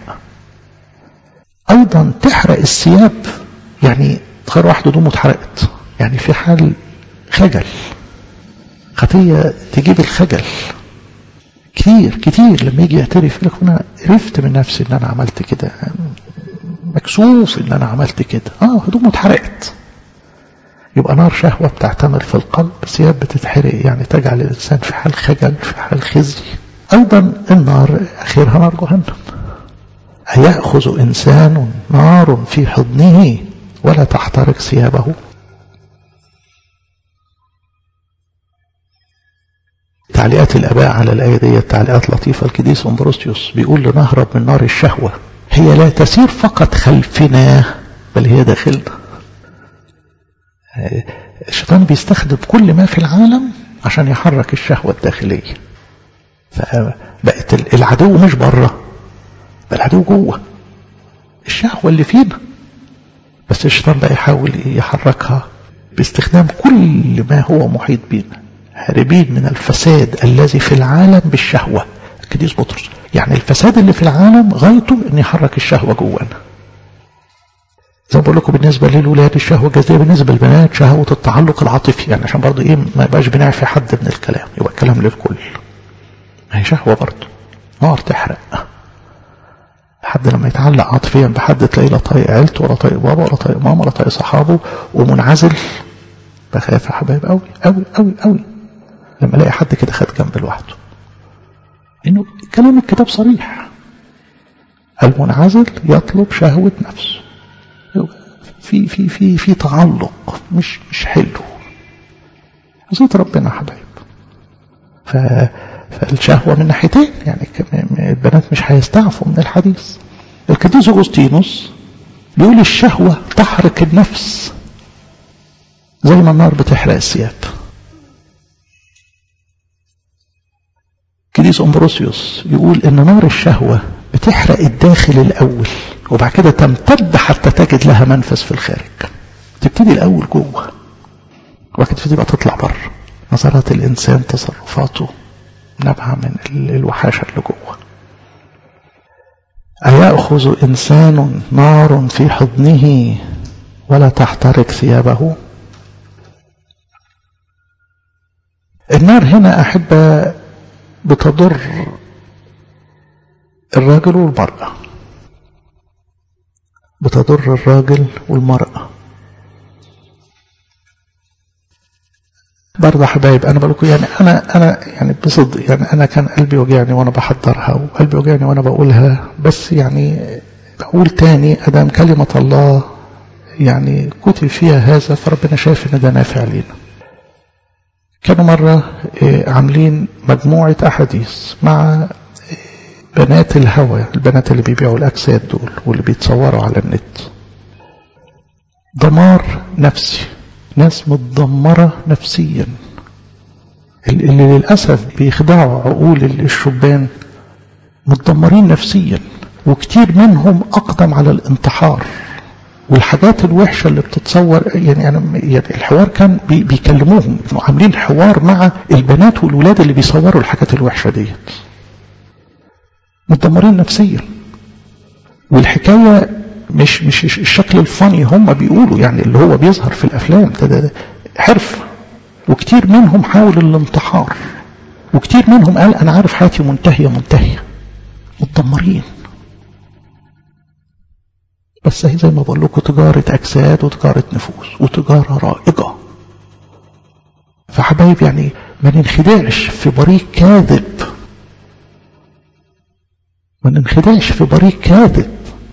[SPEAKER 1] أيضا تحرق الثياب يعني تخيل واحد هدومه اتحرقت يعني في حال خجل خطية تجيب الخجل كتير كتير لما يجي يعترف يقول لك انا عرفت من نفسي ان انا عملت كده مكسوف ان انا عملت كده اه هدومه اتحرقت يبقى نار شهوة بتعتمر في القلب ثياب بتتحرق يعني تجعل الإنسان في حال خجل في حال خزي أيضا النار أخيرها نار جهنم أيأخذ إنسان نار في حضنه ولا تحترق ثيابه تعليقات الآباء على الآية دي تعليقات لطيفة الكديس أمبروستيوس بيقول لنهرب من نار الشهوة هي لا تسير فقط خلفنا بل هي داخلنا الشيطان بيستخدم كل ما في العالم عشان يحرك الشهوة الداخلية فبقت العدو مش بره بل العدو جوه الشهوة اللي فينا بس الشيطان بقى يحاول يحركها باستخدام كل ما هو محيط بينا هاربين من الفساد الذي في العالم بالشهوة القديس بطرس يعني الفساد اللي في العالم غايته ان يحرك الشهوة جوانا زي ما بقول لكم بالنسبة للولاد الشهوة الجزائية بالنسبة للبنات شهوة التعلق العاطفي يعني عشان برضه ايه ما يبقاش بنعفي حد من الكلام يبقى الكلام للكل ما هي شهوة برضه نار تحرق حد لما يتعلق عاطفيا بحد تلاقيه لا طايق عيلته ولا طايق بابا ولا طايق ماما ولا طايق صحابه ومنعزل بخاف يا حبايب قوي قوي قوي قوي لما الاقي حد كده خد جنب لوحده انه كلام الكتاب صريح المنعزل يطلب شهوة نفسه في في في في تعلق مش مش حلو عزيز ربنا حبايب ف فالشهوة من ناحيتين يعني البنات مش هيستعفوا من الحديث القديس أغسطينوس بيقول الشهوة تحرق النفس زي ما النار بتحرق الثياب كديس أمبروسيوس يقول إن نار الشهوة بتحرق الداخل الأول وبعد كده تمتد حتى تجد لها منفذ في الخارج تبتدي الأول جوه وبعد كده تبقى تطلع بره نظرات الإنسان تصرفاته نبعة من الوحاشة اللي جوه أيأخذ إنسان نار في حضنه ولا تحترق ثيابه النار هنا أحبة بتضر الراجل والمرأة بتضر الراجل والمرأة برضه حبايب انا بقول يعني انا انا يعني بصدق يعني انا كان قلبي وجعني وانا بحضرها وقلبي وجعني وانا بقولها بس يعني بقول تاني ادام كلمه الله يعني كتب فيها هذا فربنا شايف ان ده نافع لينا كانوا مرة عاملين مجموعة أحاديث مع بنات الهوى البنات اللي بيبيعوا الأجساد دول واللي بيتصوروا على النت دمار نفسي ناس متدمرة نفسيا اللي للأسف بيخدعوا عقول الشبان متدمرين نفسيا وكتير منهم أقدم على الانتحار والحاجات الوحشة اللي بتتصور يعني أنا يعني الحوار كان بي بيكلموهم عاملين حوار مع البنات والولاد اللي بيصوروا الحاجات الوحشة ديت متدمرين نفسيا والحكاية مش مش الشكل الفاني هم بيقولوا يعني اللي هو بيظهر في الافلام ده, ده, ده حرف وكتير منهم حاول الانتحار وكتير منهم قال انا عارف حياتي منتهيه منتهيه متدمرين بس هي زي ما بقول لكم تجاره اجساد وتجاره نفوس وتجاره رائجه فحبايب يعني ما ننخدعش في بريق كاذب ما ننخدعش في بريق كاذب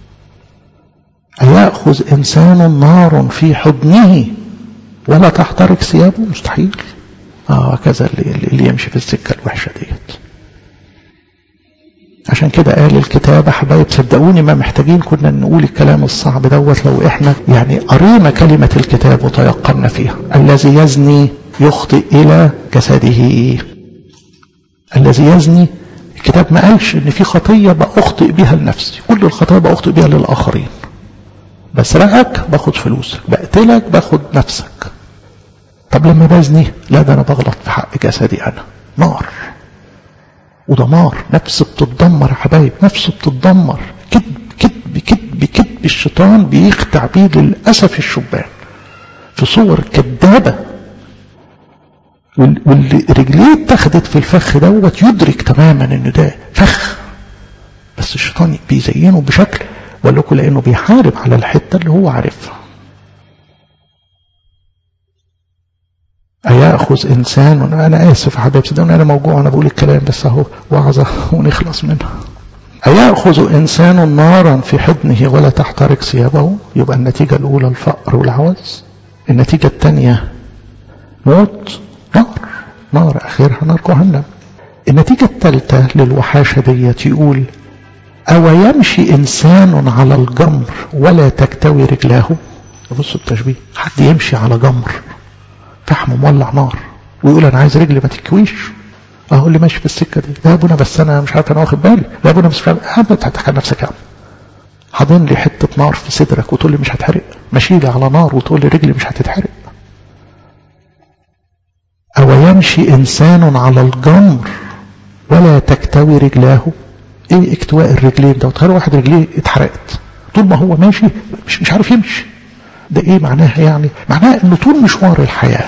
[SPEAKER 1] أيأخذ إنسان نار في حضنه ولا تحترق ثيابه مستحيل آه كذا اللي, اللي يمشي في السكة الوحشة ديت عشان كده قال الكتاب حبايب صدقوني ما محتاجين كنا نقول الكلام الصعب دوت لو احنا يعني قرينا كلمة الكتاب وتيقنا فيها الذي يزني يخطئ إلى جسده الذي يزني الكتاب ما قالش ان في خطية بأخطئ بها لنفسي كل الخطايا بأخطئ بها للآخرين بسرقك باخد فلوسك بقتلك باخد نفسك طب لما بزني لا ده انا بغلط في حق جسدي انا نار ودمار نفس بتتدمر يا حبايب نفس بتتدمر كذب كذب كذب كذب الشيطان بيخدع بيه للأسف الشبان في صور كذابة واللي رجليه اتخذت في الفخ دوت يدرك تماما ان ده فخ بس الشيطان بيزينه بشكل بقول لكم لانه بيحارب على الحته اللي هو عارفها أيأخذ إنسان أنا آسف حبايب صدقوني أنا موجوع أنا بقول الكلام بس أهو وعظة ونخلص منها أيأخذ إنسان نارا في حضنه ولا تحترق ثيابه يبقى النتيجة الأولى الفقر والعوز النتيجة الثانية موت نار نار آخرها نار جهنم النتيجة الثالثة للوحاشة ديت يقول أو يمشي إنسان على الجمر ولا تكتوي رجلاه بصوا التشبيه حد يمشي على جمر فحم مولع نار ويقول أنا عايز رجلي ما تكويش أهو اللي ماشي في السكة دي لا يا ابونا بس أنا مش عارف أنا واخد بالي لا يا ابونا بس مش عارف هتحكي نفسك يا عم حاضن لي حتة نار في صدرك وتقول لي مش هتحرق ماشي لي على نار وتقول لي رجلي مش هتتحرق أو يمشي إنسان على الجمر ولا تكتوي رجلاه ايه اكتواء الرجلين ده وتخيل واحد رجليه اتحرقت طول ما هو ماشي مش, مش عارف يمشي ده ايه معناها يعني معناها ان طول مشوار الحياة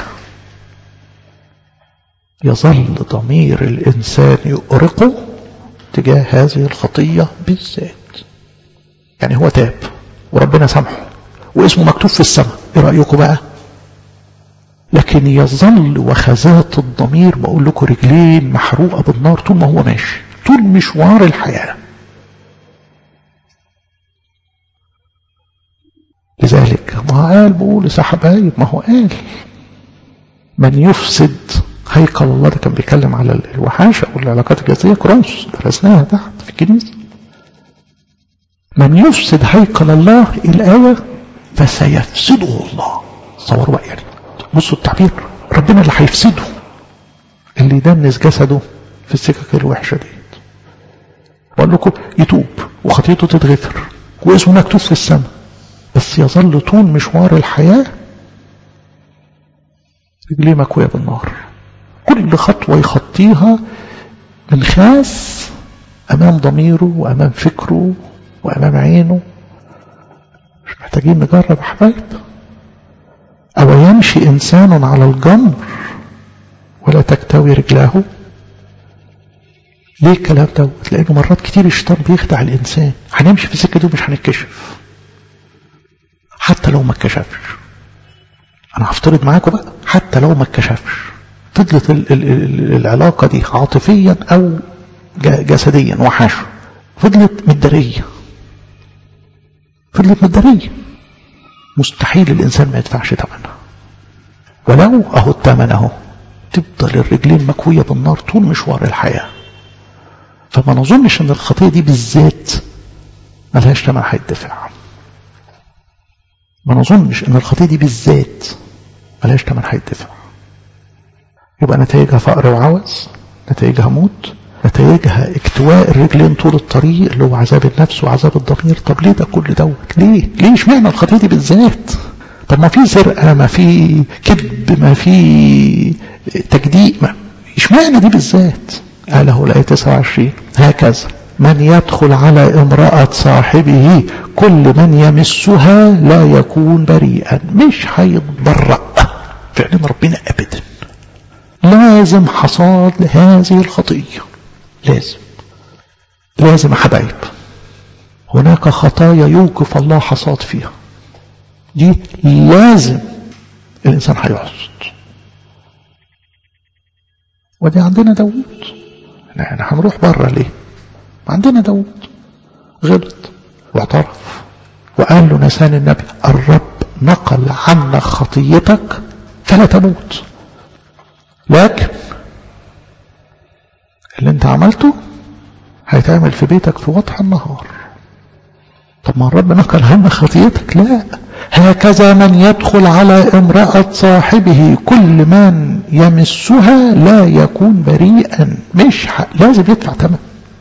[SPEAKER 1] يظل ضمير الانسان يؤرقه تجاه هذه الخطية بالذات يعني هو تاب وربنا سامحه واسمه مكتوب في السماء ايه رأيكم بقى لكن يظل وخزات الضمير بقول لكم رجلين محروقة بالنار طول ما هو ماشي طول مشوار الحياة لذلك ما قال بولس يا حبايب ما هو قال من يفسد هيكل الله ده كان بيتكلم على الوحاشة والعلاقات الجسدية كورنثوس درسناها تحت في الكنيسة من يفسد هيكل الله الآية فسيفسده الله تصوروا بقى يعني بصوا التعبير ربنا اللي هيفسده اللي يدنس جسده في السكك الوحشة دي بقول لكم يتوب وخطيته تتغفر واسمه مكتوب في السماء بس يظل طول مشوار الحياة رجليه مكوية بالنار كل خطوة يخطيها من خاس أمام ضميره وأمام فكره وأمام عينه مش محتاجين نجرب يا حبايب أو يمشي إنسان على الجمر ولا تكتوي رجلاه ليه الكلام دوت لأنه مرات كتير الشيطان بيخدع الإنسان هنمشي في السكة دي ومش هنتكشف حتى لو ما اتكشفش أنا هفترض معاكم بقى حتى لو ما اتكشفش فضلت ال ال ال العلاقة دي عاطفيا أو جسديا وحاشه فضلت مدارية فضلت مدارية مستحيل الإنسان ما يدفعش ثمنها ولو أهو الثمن أهو تفضل الرجلين مكوية بالنار طول مشوار الحياة فما نظنش ان الخطية دي بالذات ملهاش ثمن هيدفع ما نظنش ان الخطية دي بالذات ملهاش ثمن هيدفع يبقى نتائجها فقر وعوز نتائجها موت نتائجها اكتواء الرجلين طول الطريق اللي هو عذاب النفس وعذاب الضمير طب ليه ده كل دوت ليه ليه اشمعنى الخطية دي بالذات طب ما في سرقة ما في كذب ما في تجديء ما اشمعنى دي بالذات قاله الآية 29 هكذا من يدخل على امرأة صاحبه كل من يمسها لا يكون بريئا مش هيتبرأ في علم ربنا أبدا لازم حصاد لهذه الخطية لازم لازم يا حبايب هناك خطايا يوقف الله حصاد فيها دي لازم الإنسان هيحصد ودي عندنا داوود احنا هنروح بره ليه عندنا داود غلط واعترف وقال له نسان النبي الرب نقل عنك خطيتك فلا تموت لكن اللي انت عملته هيتعمل في بيتك في وضح النهار طب ما الرب نقل عنك خطيتك لا هكذا من يدخل على امرأة صاحبه كل من يمسها لا يكون بريئا مش حق. لازم يدفع ثمن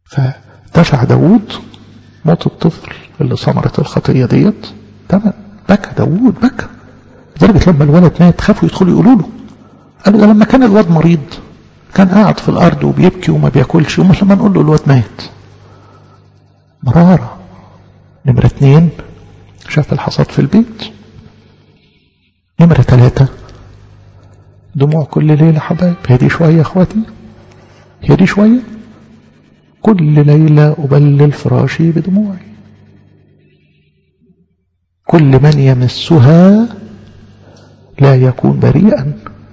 [SPEAKER 1] فدفع داود موت الطفل اللي ثمرة الخطية ديت تمام بكى داود بكى لدرجة لما الولد مات خافوا يدخلوا يقولوا له قالوا ده لما كان الواد مريض كان قاعد في الأرض وبيبكي وما بياكلش ومش لما نقول له الواد مات مرارة نمرة اتنين شاف الحصاد في البيت نمرة ثلاثة دموع كل ليلة حبايب هي دي شوية يا اخواتي هي دي شوية كل ليلة أبلل فراشي بدموعي كل من يمسها لا يكون بريئا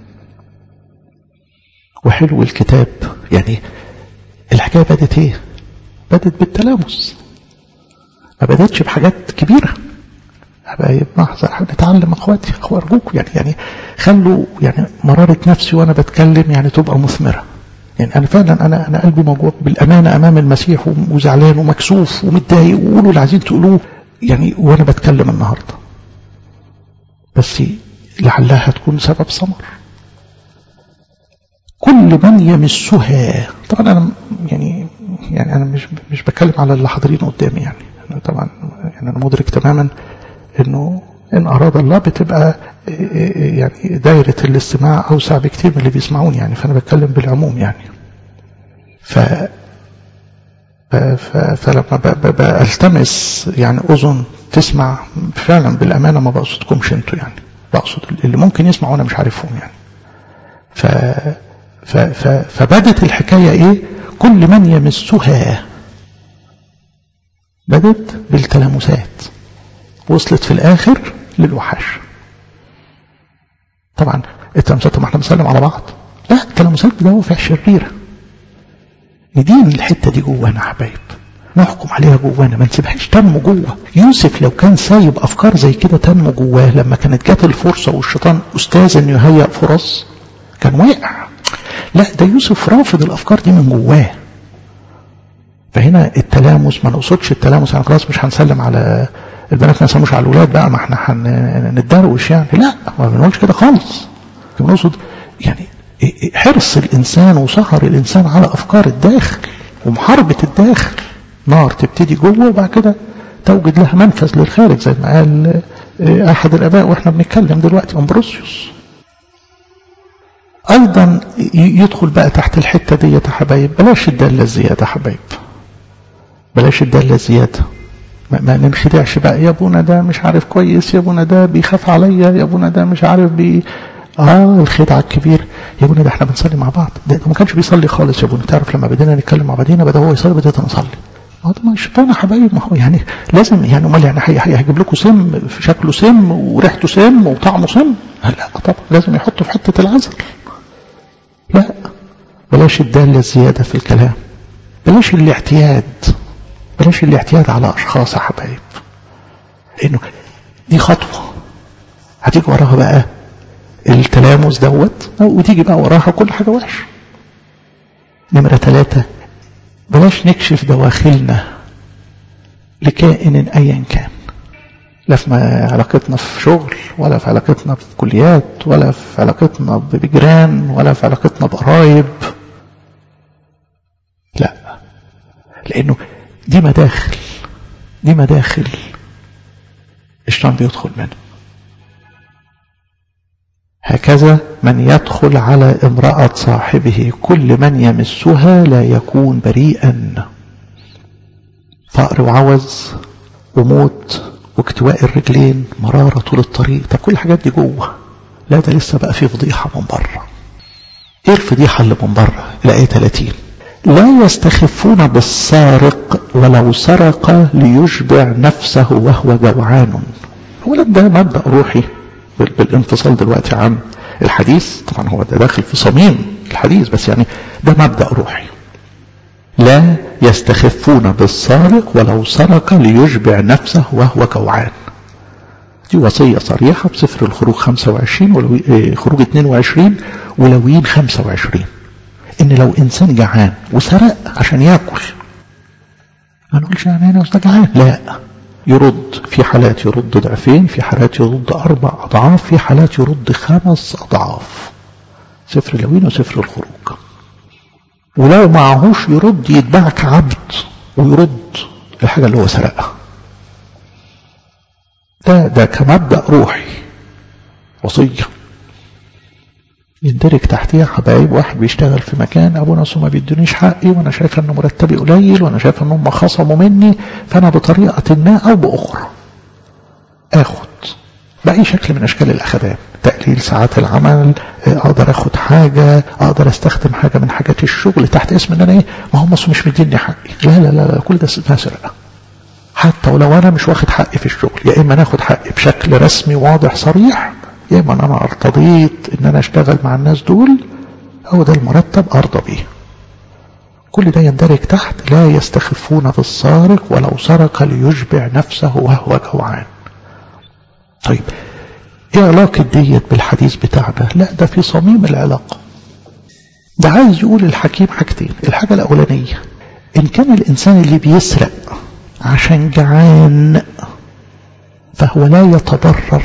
[SPEAKER 1] وحلو الكتاب يعني الحكاية بدت ايه بدت بالتلامس ما بدتش بحاجات كبيرة حبايب نحذر نتعلم اخواتي اخوة ارجوكم يعني يعني خلوا يعني مرارة نفسي وانا بتكلم يعني تبقى مثمرة يعني انا فعلا انا انا قلبي موجوع بالامانه امام المسيح وزعلان ومكسوف ومتضايق وقولوا اللي عايزين تقولوه يعني وانا بتكلم النهارده بس لعلها تكون سبب ثمر كل من يمسها طبعا انا يعني يعني انا مش مش بتكلم على اللي حاضرين قدامي يعني أنا طبعا يعني انا مدرك تماما انه ان اراد الله بتبقى يعني دايره الاستماع اوسع بكتير من اللي بيسمعوني يعني فانا بتكلم بالعموم يعني ف فلما بلتمس يعني اذن تسمع فعلا بالامانه ما بقصدكمش انتوا يعني بقصد اللي ممكن يسمع وانا مش عارفهم يعني ف ف ف فبدت الحكايه ايه كل من يمسها بدت بالتلامسات وصلت في الاخر للوحش طبعا التلامسات ما احنا بنسلم على بعض لا التلامسات بدوافع شريره ندين الحته دي جوانا يا حبايب نحكم عليها جوانا ما نسيبهاش تنمو جوه يوسف لو كان سايب افكار زي كده تنمو جواه لما كانت جات الفرصه والشيطان استاذ انه يهيئ فرص كان واقع لا ده يوسف رافض الافكار دي من جواه فهنا التلامس ما نقصدش التلامس يعني خلاص مش هنسلم على البنات ما نسلموش على الاولاد بقى ما احنا هنتدروش يعني لا ما بنقولش كده خالص بنقصد يعني حرص الانسان وسهر الانسان على افكار الداخل ومحاربه الداخل نار تبتدي جوه وبعد كده توجد لها منفذ للخارج زي ما قال احد الاباء واحنا بنتكلم دلوقتي امبروسيوس ايضا يدخل بقى تحت الحته دي يا حبايب بلاش الداله الزياده يا حبايب بلاش الداله الزياده ما, ما نمشيش بقى يا ابونا ده مش عارف كويس يا ابونا ده بيخاف عليا يا ابونا ده مش عارف بي اه الخدعه الكبير يا ابونا ده احنا بنصلي مع بعض ده, ده ما كانش بيصلي خالص يا ابونا تعرف لما بدينا نتكلم مع بعضينا بدا هو يصلي بدات نصلي ما ده ما الشيطان يا حبايب ما هو يعني لازم يعني امال يعني هيجيب لكم سم شكله سم وريحته سم وطعمه سم لا طبعا لازم يحطه في حته العسل لا بلاش الداله الزياده في الكلام بلاش الاعتياد بلاش الاعتياد على اشخاص يا حبايب لانه دي خطوه هتيجي وراها بقى التلامس دوت وتيجي بقى وراها كل حاجه وحشه نمره ثلاثه بلاش نكشف دواخلنا لكائن ايا كان لا في علاقتنا في شغل ولا في علاقتنا في كليات ولا في علاقتنا بجيران ولا في علاقتنا بقرايب لا لانه دي مداخل دي مداخل الشيطان بيدخل منها هكذا من يدخل على امرأة صاحبه كل من يمسها لا يكون بريئا فقر وعوز وموت واكتواء الرجلين مرارة طول الطريق طب كل الحاجات دي جوه لا ده لسه بقى في فضيحة من بره ايه الفضيحة اللي من بره الآية 30 لا يستخفون بالسارق ولو سرق ليشبع نفسه وهو جوعان اولا ده مبدأ روحي بالانفصال دلوقتي عن الحديث طبعا هو ده داخل في صميم الحديث بس يعني ده مبدأ روحي لا يستخفون بالسارق ولو سرق ليشبع نفسه وهو جوعان دي وصية صريحة بسفر الخروج 25 ولو خروج 22 ولويين 25 ان لو انسان جعان وسرق عشان ياكل ما نقولش يعني انا استاذ جعان لا يرد في حالات يرد ضعفين في حالات يرد اربع اضعاف في حالات يرد خمس اضعاف سفر لوين وسفر الخروج ولو معهوش يرد يتباعك عبد ويرد الحاجة اللي هو سرقها ده ده كمبدأ روحي وصية يندرج تحتيها حبايب واحد بيشتغل في مكان ابونا اصل ما بيدونيش حقي وانا شايف ان مرتبي قليل وانا شايف ان هم خصموا مني فانا بطريقه ما او باخرى اخد باي شكل من اشكال الاخدان تقليل ساعات العمل اقدر اخد حاجه اقدر استخدم حاجه من حاجات الشغل تحت اسم ان انا ايه ما هم مش مديني حقي لا لا لا, لا كل ده اسمها سرقه حتى ولو انا مش واخد حقي في الشغل يا اما ناخد حقي بشكل رسمي واضح صريح يا اما انا ارتضيت ان انا اشتغل مع الناس دول هو ده المرتب ارضى بيه كل ده يندرج تحت لا يستخفون بالسارق ولو سرق ليشبع نفسه وهو جوعان طيب ايه علاقة ديت بالحديث بتاعنا لا ده في صميم العلاقة ده عايز يقول الحكيم حاجتين الحاجة الأولانية إن كان الإنسان اللي بيسرق عشان جعان فهو لا يتضرر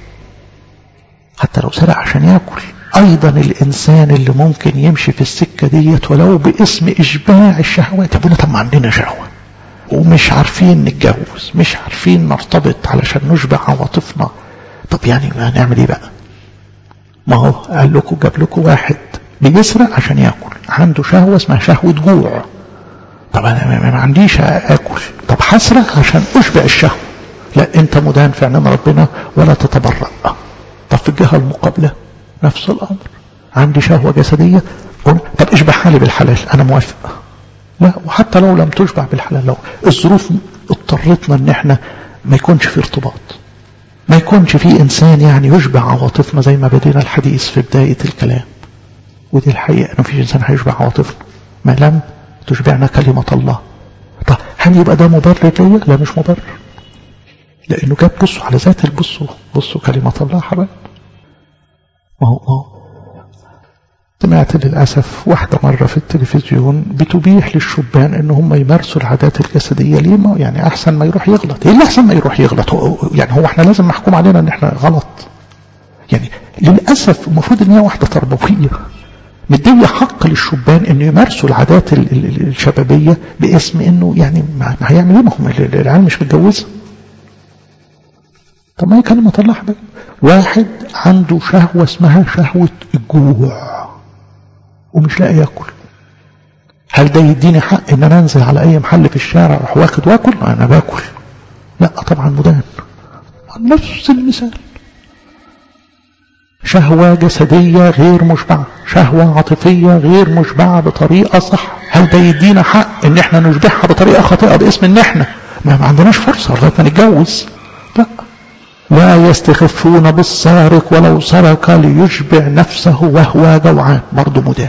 [SPEAKER 1] حتى لو سرق عشان ياكل ايضا الانسان اللي ممكن يمشي في السكة ديت ولو باسم اشباع الشهوات يقول طب ما عندنا شهوة ومش عارفين نتجوز مش عارفين نرتبط علشان نشبع عواطفنا طب يعني ما هنعمل ايه بقى ما هو قال لكم جاب لكم واحد بيسرق عشان ياكل عنده شهوة اسمها شهوة جوع طب انا ما عنديش اكل طب هسرق عشان اشبع الشهوة لا انت مدان في عينين ربنا ولا تتبرأ طب في الجهة المقابلة نفس الأمر عندي شهوة جسدية طب اشبع حالي بالحلال أنا موافق لا وحتى لو لم تشبع بالحلال لو الظروف اضطرتنا ان احنا ما يكونش في ارتباط ما يكونش في انسان يعني يشبع عواطفنا زي ما بدينا الحديث في بداية الكلام ودي الحقيقة انه فيش انسان هيشبع عواطفنا ما لم تشبعنا كلمة الله طب هل يبقى ده مبرر ليا؟ لا مش مبرر لانه جاب بصوا على ذات البصوا بصوا كلمة الله حبايب ما هو ما هو سمعت للأسف واحدة مرة في التلفزيون بتبيح للشبان ان هم يمارسوا العادات الجسدية ليه ما يعني احسن ما يروح يغلط ايه اللي احسن ما يروح يغلط هو يعني هو احنا لازم محكوم علينا ان احنا غلط يعني للأسف المفروض ان هي واحدة تربوية مدية حق للشبان انه يمارسوا العادات الشبابية باسم انه يعني ما هيعمل ايه ما هم العيال مش متجوزه طب ما هي كلمة الله حبيبي واحد عنده شهوة اسمها شهوة الجوع ومش لاقي ياكل هل ده يديني حق ان انا انزل على اي محل في الشارع اروح واخد واكل انا باكل لا طبعا مدان نفس المثال شهوة جسدية غير مشبعة شهوة عاطفية غير مشبعة بطريقة صح هل ده يدينا حق ان احنا نشبعها بطريقة خاطئة باسم ان احنا ما, ما عندناش فرصة لغاية ما نتجوز لا لا يستخفون بالسارق ولو سرق ليشبع نفسه وهو جوعان برضه مدان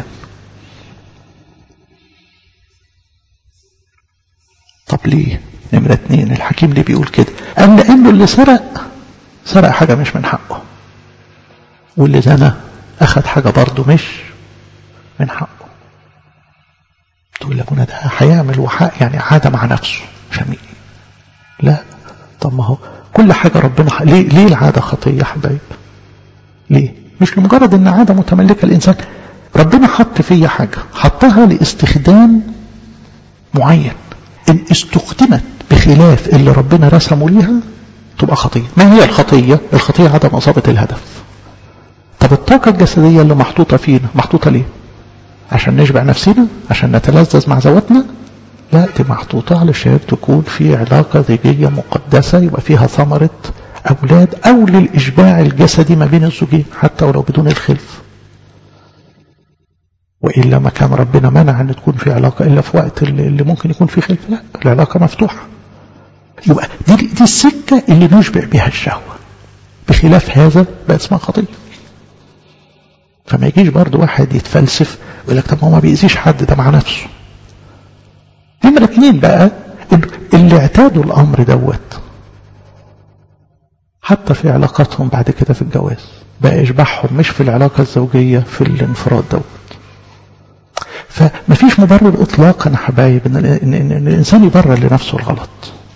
[SPEAKER 1] طب ليه نمرة اتنين الحكيم ليه بيقول كده قال لأنه اللي سرق سرق حاجة مش من حقه واللي زنى أخذ حاجة برضه مش من حقه تقول لابونا ده هيعمل وحق يعني عادة مع نفسه شميل لا طب ما هو كل حاجة ربنا ح... ليه, ليه العادة خطية يا حبايب ليه مش لمجرد ان عادة متملكة الانسان ربنا حط فيا حاجة حطها لاستخدام معين ان استخدمت بخلاف اللي ربنا رسمه ليها تبقى خطية ما هي الخطية الخطية عدم اصابة الهدف طب الطاقة الجسدية اللي محطوطة فينا محطوطة ليه عشان نشبع نفسنا عشان نتلذذ مع ذواتنا لا دي محطوطة علشان تكون في علاقة زوجية مقدسة يبقى فيها ثمرة أولاد أو للإشباع الجسدي ما بين الزوجين حتى ولو بدون الخلف وإلا ما كان ربنا منع أن تكون في علاقة إلا في وقت اللي ممكن يكون في خلف لا العلاقة مفتوحة يبقى دي, دي السكة اللي نشبع بها الشهوة بخلاف هذا بقى اسمها خطية فما يجيش برضه واحد يتفلسف ويقول لك طب هو ما بيأذيش حد ده مع نفسه نمرة اتنين بقى اللي اعتادوا الأمر دوت حتى في علاقاتهم بعد كده في الجواز بقى إشباعهم مش في العلاقة الزوجية في الانفراد دوت فمفيش مبرر إطلاقا يا حبايب إن, إن, إن, إن الإنسان يبرر لنفسه الغلط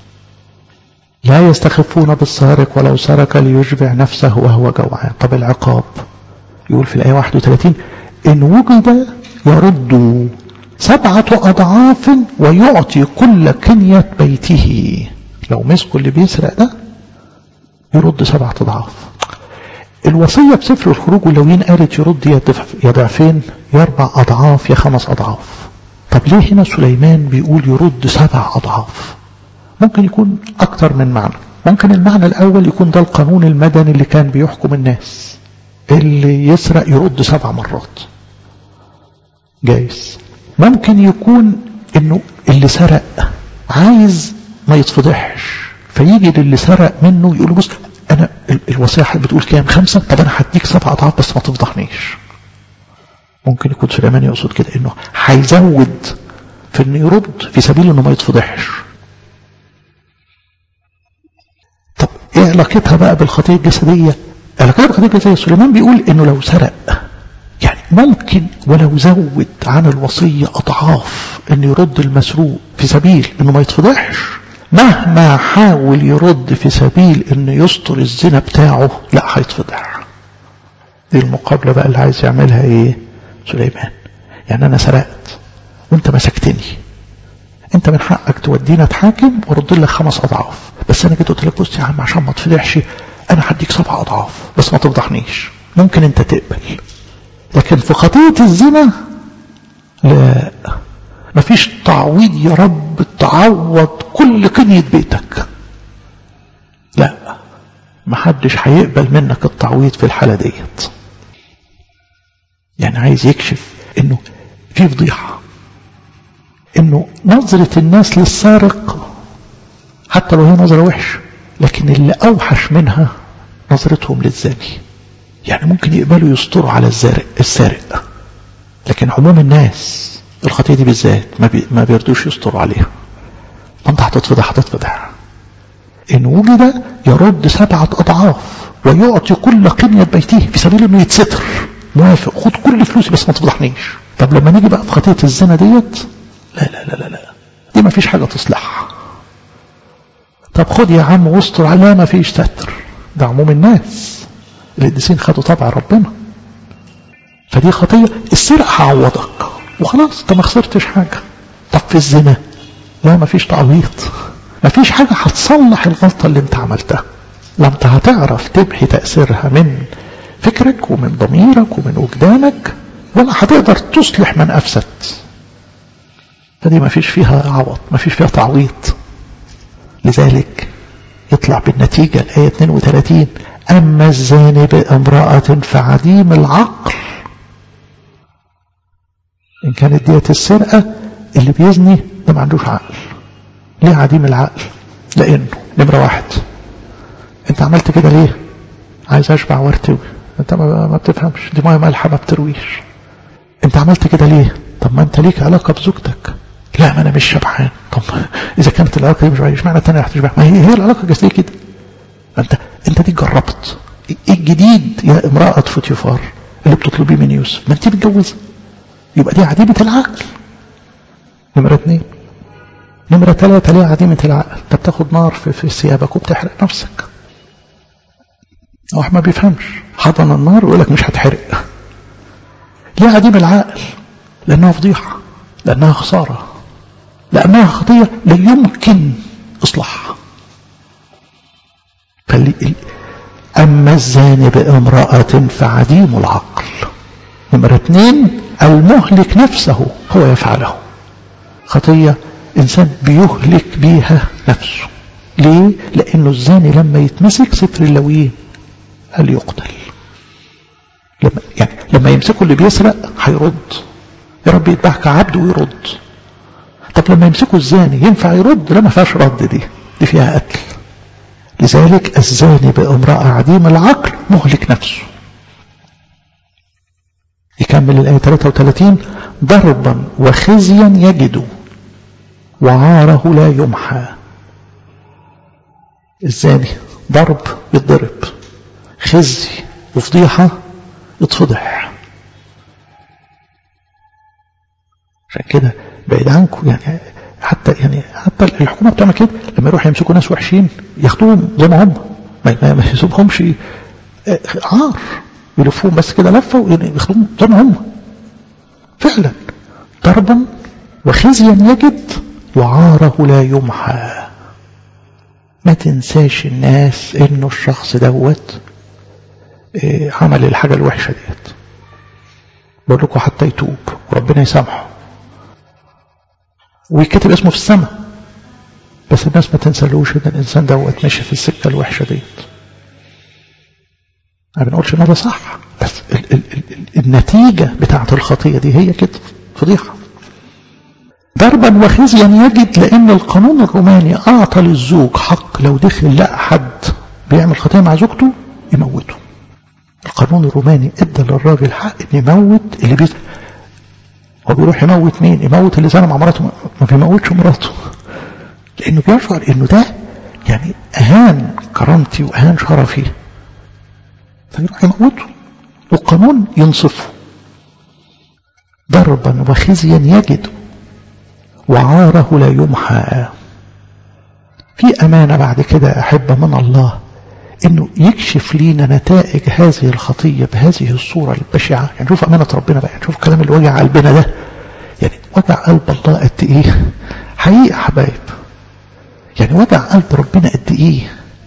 [SPEAKER 1] لا يستخفون بالسارق ولو سرق ليشبع نفسه وهو جوعان طب العقاب يقول في الآية 31 إن وجد يرد سبعة أضعاف ويعطي كل كنية بيته لو مسكوا اللي بيسرق ده يرد سبعة أضعاف الوصية بسفر الخروج واللوين قالت يرد يا ضعفين يا أربع أضعاف يا خمس أضعاف طب ليه هنا سليمان بيقول يرد سبع أضعاف ممكن يكون أكتر من معنى ممكن المعنى الأول يكون ده القانون المدني اللي كان بيحكم الناس اللي يسرق يرد سبع مرات جايز ممكن يكون انه اللي سرق عايز ما يتفضحش فيجي للي سرق منه يقول له بص انا الوصيه بتقول كام خمسه طب انا هديك سبع اضعاف بس ما تفضحنيش ممكن يكون سليمان يقصد كده انه هيزود في انه يرد في سبيل انه ما يتفضحش طب ايه علاقتها بقى بالخطيه الجسديه علاقتها بالخطيه الجسديه سليمان بيقول انه لو سرق يعني ممكن ولو زود عن الوصيه اضعاف انه يرد المسروق في سبيل انه ما يتفضحش مهما حاول يرد في سبيل انه يستر الزنا بتاعه لا هيتفضح دي المقابله بقى اللي عايز يعملها ايه سليمان يعني انا سرقت وانت مسكتني انت من حقك تودينا تحاكم وارد لك خمس اضعاف بس انا جيت قلت لك بص يا عم عشان ما تفضحش انا هديك سبع اضعاف بس ما تفضحنيش ممكن انت تقبل لكن في خطيه الزنا لا مفيش تعويض يا رب تعوض كل قنية بيتك لا محدش هيقبل منك التعويض في الحالة ديت يعني عايز يكشف انه في فضيحة انه نظرة الناس للسارق حتى لو هي نظرة وحشة لكن اللي اوحش منها نظرتهم للزاني يعني ممكن يقبلوا يستروا على الزارق السارق لكن عموم الناس الخطية دي بالذات ما, بي ما بيردوش يستروا عليها فانت هتتفضح هتتفضح ان وجد يرد سبعة اضعاف ويعطي كل قنية بيته في سبيل انه يتستر موافق خد كل فلوسي بس ما تفضحنيش طب لما نيجي بقى في خطية الزنا ديت لا لا لا لا لا دي ما فيش حاجة تصلحها طب خد يا عم واستر على ما فيش ستر ده عموم الناس القديسين خدوا طبع ربنا فدي خطية السرقة هعوضك وخلاص انت ما خسرتش حاجة طب في الزنا لا ما فيش تعويض ما فيش حاجة هتصلح الغلطة اللي انت عملتها لا انت هتعرف تمحي تأثيرها من فكرك ومن ضميرك ومن وجدانك ولا هتقدر تصلح من أفسد فدي ما فيش فيها عوض ما فيش فيها تعويض لذلك يطلع بالنتيجة الآية 32 أما الزاني بامرأة فعديم العقل إن كانت ديت السرقة اللي بيزني ده ما عندوش عقل ليه عديم العقل لأنه نمرة واحد أنت عملت كده ليه عايز أشبع وارتوي أنت ما, ما بتفهمش دي مية مالحة ما بترويش أنت عملت كده ليه طب ما أنت ليك علاقة بزوجتك لا ما أنا مش شبعان طب إذا كانت العلاقة دي مش مش معنى تانية هتشبع ما هي هي العلاقة الجسدية كده أنت أنت دي جربت إيه الجديد يا امرأة فوتيفار اللي بتطلبيه من يوسف ما أنت متجوزة يبقى دي عديمة العقل نمرة اثنين نمرة ثلاثة ليه عديمة العقل انت بتاخد نار في, في ثيابك وبتحرق نفسك واحد ما بيفهمش حضن النار ويقول لك مش هتحرق ليه عديم العقل لانها فضيحة لانها خسارة لانها خطية لا يمكن اصلاحها فاللي اما الزاني بامرأة فعديم العقل نمرة اثنين المهلك نفسه هو يفعله خطية إنسان بيهلك بيها نفسه ليه؟ لأنه الزاني لما يتمسك سفر اللويين قال يقتل لما يعني لما يمسكوا اللي بيسرق هيرد يا رب يذبحك عبد ويرد طب لما يمسكوا الزاني ينفع يرد لا ما فيهاش رد دي دي فيها قتل لذلك الزاني بامرأة عديم العقل مهلك نفسه يكمل الآية 33 ضربا وخزيا يجد وعاره لا يمحى الزاني ضرب يتضرب خزي وفضيحة يتفضح عشان كده بعيد عنكم يعني حتى يعني حتى الحكومة بتعمل كده لما يروح يمسكوا ناس وحشين ياخدوهم زي ما هم ما, ما يسيبهمش عار يلفوهم بس كده لفة وياخدوهم زي ما هم فعلا ضربا وخزيا يجد وعاره لا يمحى ما تنساش الناس انه الشخص دوت إيه عمل الحاجة الوحشة ديت بقول لكم حتى يتوب وربنا يسامحه ويكتب اسمه في السماء بس الناس ما تنسلوش ان الانسان دوت ماشي في السكه الوحشه ديت ما بنقولش ان ده صح بس ال ال ال النتيجه بتاعه الخطيه دي هي كده فضيحه ضربا وخزيا يجد لان القانون الروماني اعطى للزوج حق لو دخل لقى حد بيعمل خطيه مع زوجته يموته القانون الروماني ادى للراجل حق ان يموت اللي بيت هو بيروح يموت مين يموت اللي زنى مع مراته ما بيموتش مراته لانه بيشعر انه ده يعني اهان كرامتي واهان شرفي فيروح يموته والقانون ينصفه ضربا وخزيا يجد وعاره لا يمحى في امانه بعد كده احبه من الله انه يكشف لينا نتائج هذه الخطيه بهذه الصوره البشعه يعني شوف امانه ربنا بقى شوف الكلام اللي وجع قلبنا ده يعني وجع قلب الله قد ايه حقيقه حبايب يعني وجع قلب ربنا قد ايه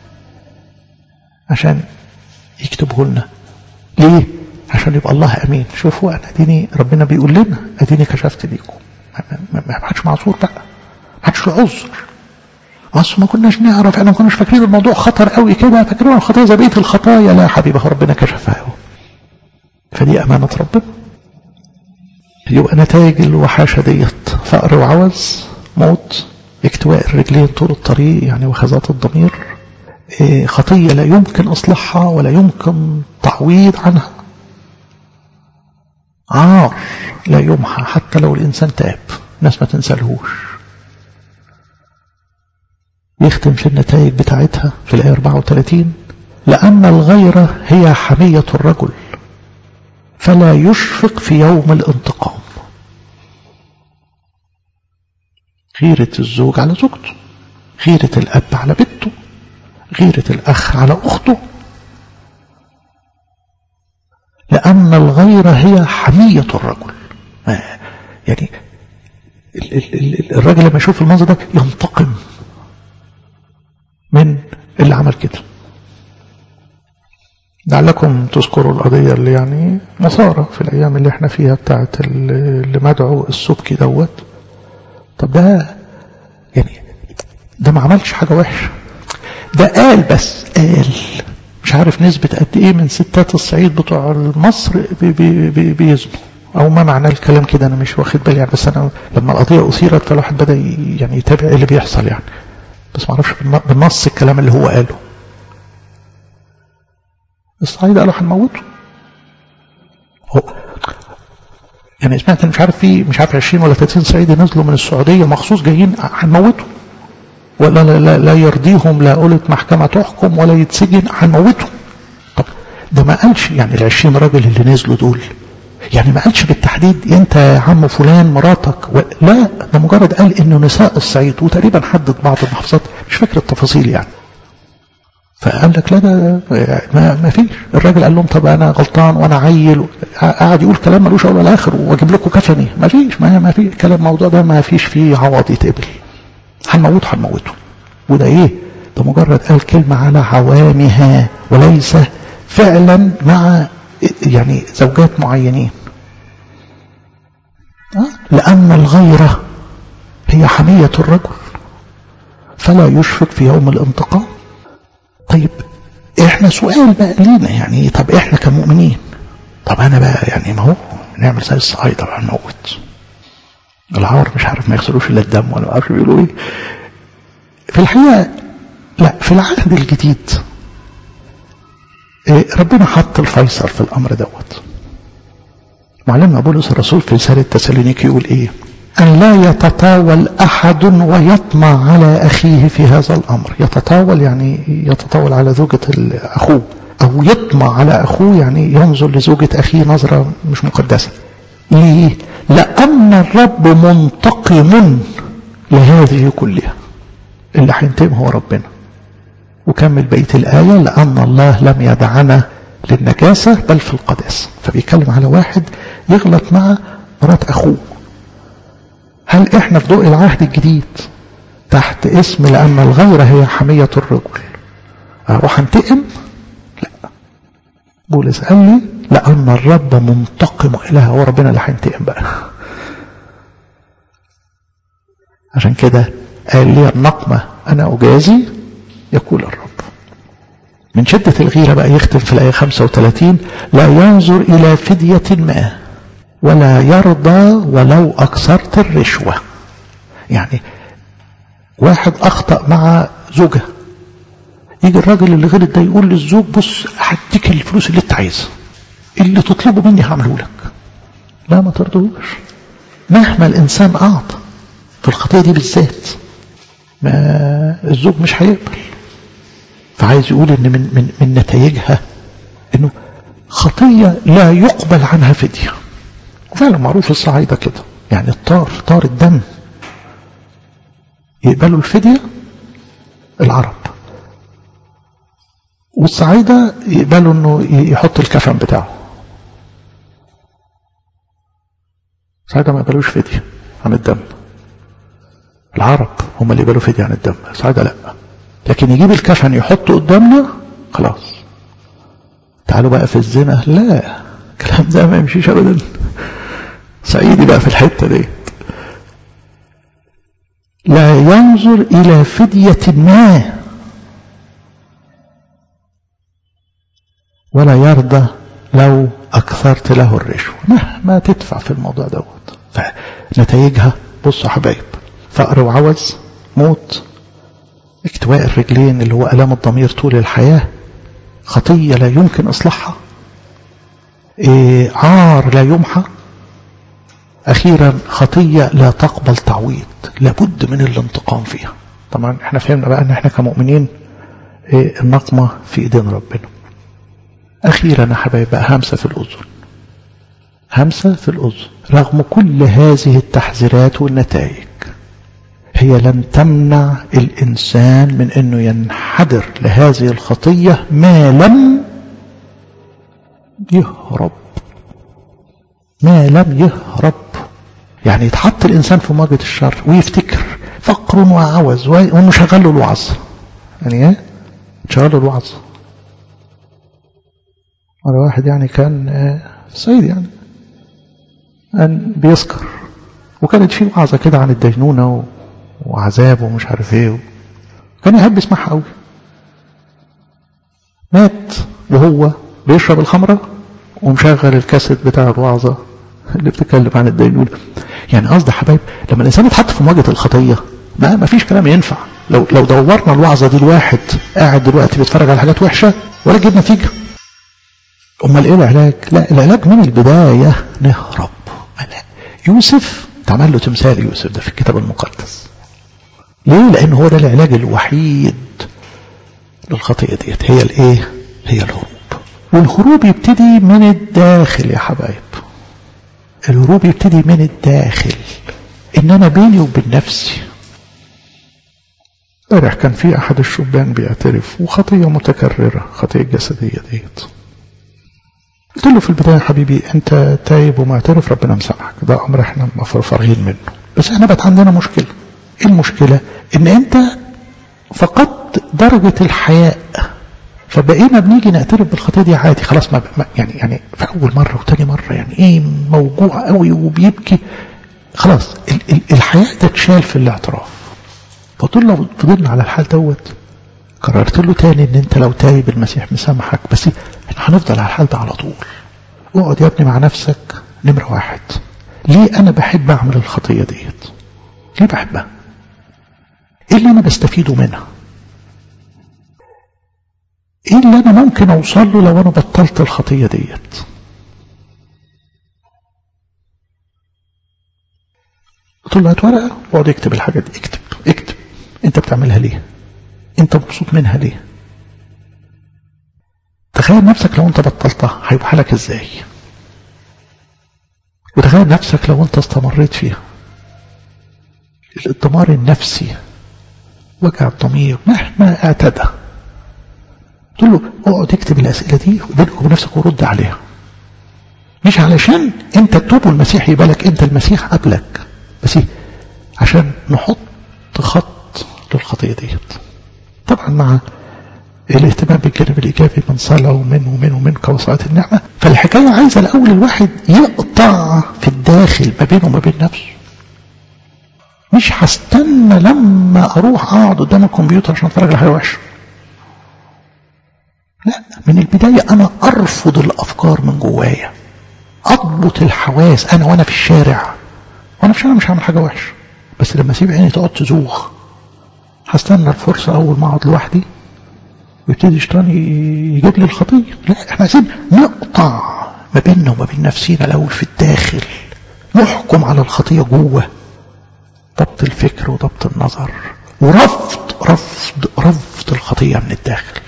[SPEAKER 1] عشان يكتبه لنا ليه عشان يبقى الله امين شوفوا انا اديني ربنا بيقول لنا اديني كشفت ليكم ما حدش معذور بقى ما حدش له عذر اصل ما كناش نعرف احنا ما كناش فاكرين الموضوع خطر قوي كده فاكرين الخطايا زي بقيه الخطايا لا يا حبيبي ربنا كشفها فدي امانه ربنا يبقى نتائج الوحاشه ديت فقر وعوز موت اكتواء الرجلين طول الطريق يعني وخزات الضمير إيه خطيه لا يمكن اصلاحها ولا يمكن تعويض عنها عار لا يمحى حتى لو الانسان تاب الناس ما تنسالهوش يختم في النتائج بتاعتها في الآية 34 لأن الغيرة هي حمية الرجل فلا يشفق في يوم الانتقام غيرة الزوج على زوجته غيرة الأب على بنته غيرة الأخ على أخته لأن الغيرة هي حمية الرجل يعني الراجل لما يشوف المنظر ده ينتقم من اللي عمل كده لعلكم تذكروا القضية اللي يعني مثارة في الأيام اللي احنا فيها بتاعت اللي مدعو السبكي دوت طب ده يعني ده ما عملش حاجة وحشة ده قال بس قال مش عارف نسبة قد ايه من ستات الصعيد بتوع مصر بي بي بي بيزنوا او ما معنى الكلام كده انا مش واخد بالي يعني بس انا لما القضية اثيرت فالواحد بدأ يعني يتابع ايه اللي بيحصل يعني بس ما اعرفش بالنص الكلام اللي هو قاله الصعيد قالوا هنموته هو يعني سمعت مش عارف في مش عارف 20 ولا 30 صعيدي نزلوا من السعوديه مخصوص جايين هنموته ولا لا, لا, لا يرضيهم لا قولة محكمة تحكم ولا يتسجن هنموته طب ده ما قالش يعني ال 20 راجل اللي نزلوا دول يعني ما قالش بالتحديد انت يا عم فلان مراتك و... لا ده مجرد قال انه نساء الصعيد وتقريبا حدد بعض المحافظات مش فاكر التفاصيل يعني فقال لك لا ده ما, ما فيش الراجل قال لهم طب انا غلطان وانا عيل قاعد يقول كلام ملوش اول ولا اخر واجيب لكم كفني ما فيش ما, ما في كلام الموضوع ده ما فيش فيه عوض يتقبل هنموته هنموته وده ايه ده مجرد قال كلمة على عوامها وليس فعلا مع يعني زوجات معينين لأن الغيرة هي حمية الرجل فلا يشفق في يوم الانتقام طيب احنا سؤال بقى لينا يعني طب احنا كمؤمنين طب انا بقى يعني ما هو نعمل زي الصعايدة بقى نموت العار مش عارف ما يغسلوش الا الدم ولا ما عارف بيقولوا ايه في الحقيقة لا في العهد الجديد ربنا حط الفيصل في الامر دوت معلمنا بولس الرسول في رسالة تسالونيك يقول ايه أن لا يتطاول أحد ويطمع على أخيه في هذا الأمر يتطاول يعني يتطاول على زوجة أخوه أو يطمع على أخوه يعني ينظر لزوجة أخيه نظرة مش مقدسة ليه؟ لأن الرب منتقم لهذه كلها اللي هينتقم هو ربنا وكمل بقية الآية لأن الله لم يدعنا للنجاسة بل في القداسة فبيتكلم على واحد يغلط مع مرات أخوه هل احنا في ضوء العهد الجديد تحت اسم لأن الغيرة هي حمية الرجل أروح أنتقم لا بولس قال لي لأن الرب منتقم إله هو ربنا اللي هينتقم بقى عشان كده قال لي النقمة أنا أجازي يقول الرب من شدة الغيرة بقى يختم في الآية 35 لا ينظر إلى فدية ما ولا يرضى ولو أكثرت الرشوة يعني واحد أخطأ مع زوجة يجي الراجل اللي غلط ده يقول للزوج بص هديك الفلوس اللي انت عايزها اللي تطلبه مني هعمله لك لا ما ترضوش مهما الإنسان أعطى في الخطية دي بالذات ما الزوج مش هيقبل فعايز يقول ان من, من, من نتائجها انه خطية لا يقبل عنها فدية وفعلا معروف الصعايدة كده يعني الطار طار الدم يقبلوا الفدية العرب والصعايدة يقبلوا انه يحط الكفن بتاعه الصعايدة ما يقبلوش فدية عن الدم العرب هم اللي يقبلوا فدية عن الدم الصعايدة لا لكن يجيب الكفن يحطه قدامنا خلاص تعالوا بقى في الزنا لا الكلام ده ما يمشيش ابدا صعيدي بقى في الحته دي لا ينظر الى فديه ما ولا يرضى لو اكثرت له الرشوه مهما تدفع في الموضوع دوت فنتائجها بصوا حبايب فقر وعوز موت اكتواء الرجلين اللي هو ألام الضمير طول الحياة خطية لا يمكن إصلاحها إيه عار لا يمحى أخيرا خطية لا تقبل تعويض لابد من الانتقام فيها طبعا احنا فهمنا بقى ان احنا كمؤمنين إيه النقمة في ايدين ربنا أخيرا يا حبايب بقى همسة في الأذن همسة في الأذن رغم كل هذه التحذيرات والنتائج هي لن تمنع الإنسان من أنه ينحدر لهذه الخطية ما لم يهرب ما لم يهرب يعني يتحط الإنسان في مواجهة الشر ويفتكر فقر وعوز وأنه شغل له الوعظ يعني ايه شغل له الوعظ مرة واحد يعني كان في الصعيد يعني أن بيسكر وكانت في وعظة كده عن الدينونة وعذاب ومش عارف ايه كان يحب يسمعها قوي مات وهو بيشرب الخمرة ومشغل الكاسيت بتاع الوعظة اللي بتتكلم عن الدينونة يعني قصدي حبايب لما الإنسان يتحط في مواجهة الخطية ما ما فيش كلام ينفع لو لو دورنا الوعظة دي الواحد قاعد دلوقتي بيتفرج على حاجات وحشة ولا تجيب نتيجة أمال إيه العلاج؟ لا العلاج من البداية نهرب يوسف اتعمل له تمثال يوسف ده في الكتاب المقدس ليه لان هو ده العلاج الوحيد للخطيئة ديت هي الايه هي الهروب والهروب يبتدي من الداخل يا حبايب الهروب يبتدي من الداخل ان انا بيني وبين نفسي امبارح كان في احد الشبان بيعترف وخطيه متكرره خطيه جسديه ديت قلت له في البدايه يا حبيبي انت تايب ومعترف ربنا مسامحك ده امر احنا فارغين منه بس احنا بقت عندنا مشكله ايه المشكله ان انت فقدت درجه الحياء فبقينا بنيجي نعترف بالخطيه دي عادي خلاص ما يعني يعني في اول مره وتاني مره يعني ايه موجوع قوي وبيبكي خلاص ال ال الحياء ده اتشال في الاعتراف فطول لو فضلنا على الحال دوت قررت له تاني ان انت لو تايب المسيح مسامحك بس احنا هنفضل على الحال ده على طول اقعد يا ابني مع نفسك نمرة واحد ليه انا بحب اعمل الخطية ديت ليه بحبها ايه اللي انا بستفيده منها ايه اللي انا ممكن اوصل له لو انا بطلت الخطية ديت قلت له هات ورقة واقعد اكتب الحاجات دي اكتب اكتب انت بتعملها ليه انت مبسوط منها ليه تخيل نفسك لو انت بطلتها هيبقى حالك ازاي وتخيل نفسك لو انت استمريت فيها الدمار النفسي وجع الضمير مهما اعتدى قلت له اقعد اكتب الاسئله دي بينك وبين نفسك ورد عليها مش علشان انت تتوب والمسيح يبالك انت المسيح قبلك بس عشان نحط خط للخطية ديت طبعا مع الاهتمام بالجانب الإيجابي من صلاة ومن ومن ومن كوسائط النعمة فالحكاية عايزة الأول الواحد يقطع في الداخل ما بينه وما بين نفسه مش هستنى لما أروح أقعد قدام الكمبيوتر عشان أتفرج على حاجة وحشة لا من البداية أنا أرفض الأفكار من جوايا أضبط الحواس أنا وأنا في الشارع وأنا في الشارع مش هعمل حاجة وحشة بس لما أسيب عيني تقعد تزوغ هستنى الفرصة أول ما أقعد لوحدي ويبتدي الشيطان يجيب لي الخطية لا احنا عايزين نقطع ما بيننا وما بين نفسينا الأول في الداخل نحكم على الخطية جوه ضبط الفكر وضبط النظر ورفض رفض رفض الخطية من الداخل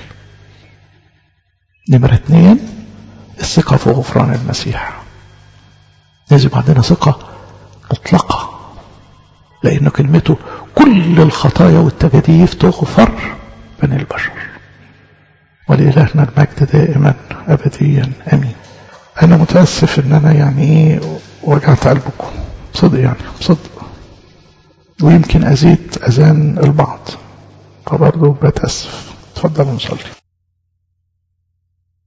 [SPEAKER 1] نمرة اثنين الثقة في غفران المسيح لازم عندنا ثقة مطلقة لأن كلمته كل الخطايا والتجاديف تغفر بين البشر ولإلهنا المجد دائما أبديا أمين أنا متأسف إن أنا يعني إيه وجعت قلبكم صدق يعني صدق ويمكن أزيد أذان البعض فبرضه بتأسف تفضلوا نصلي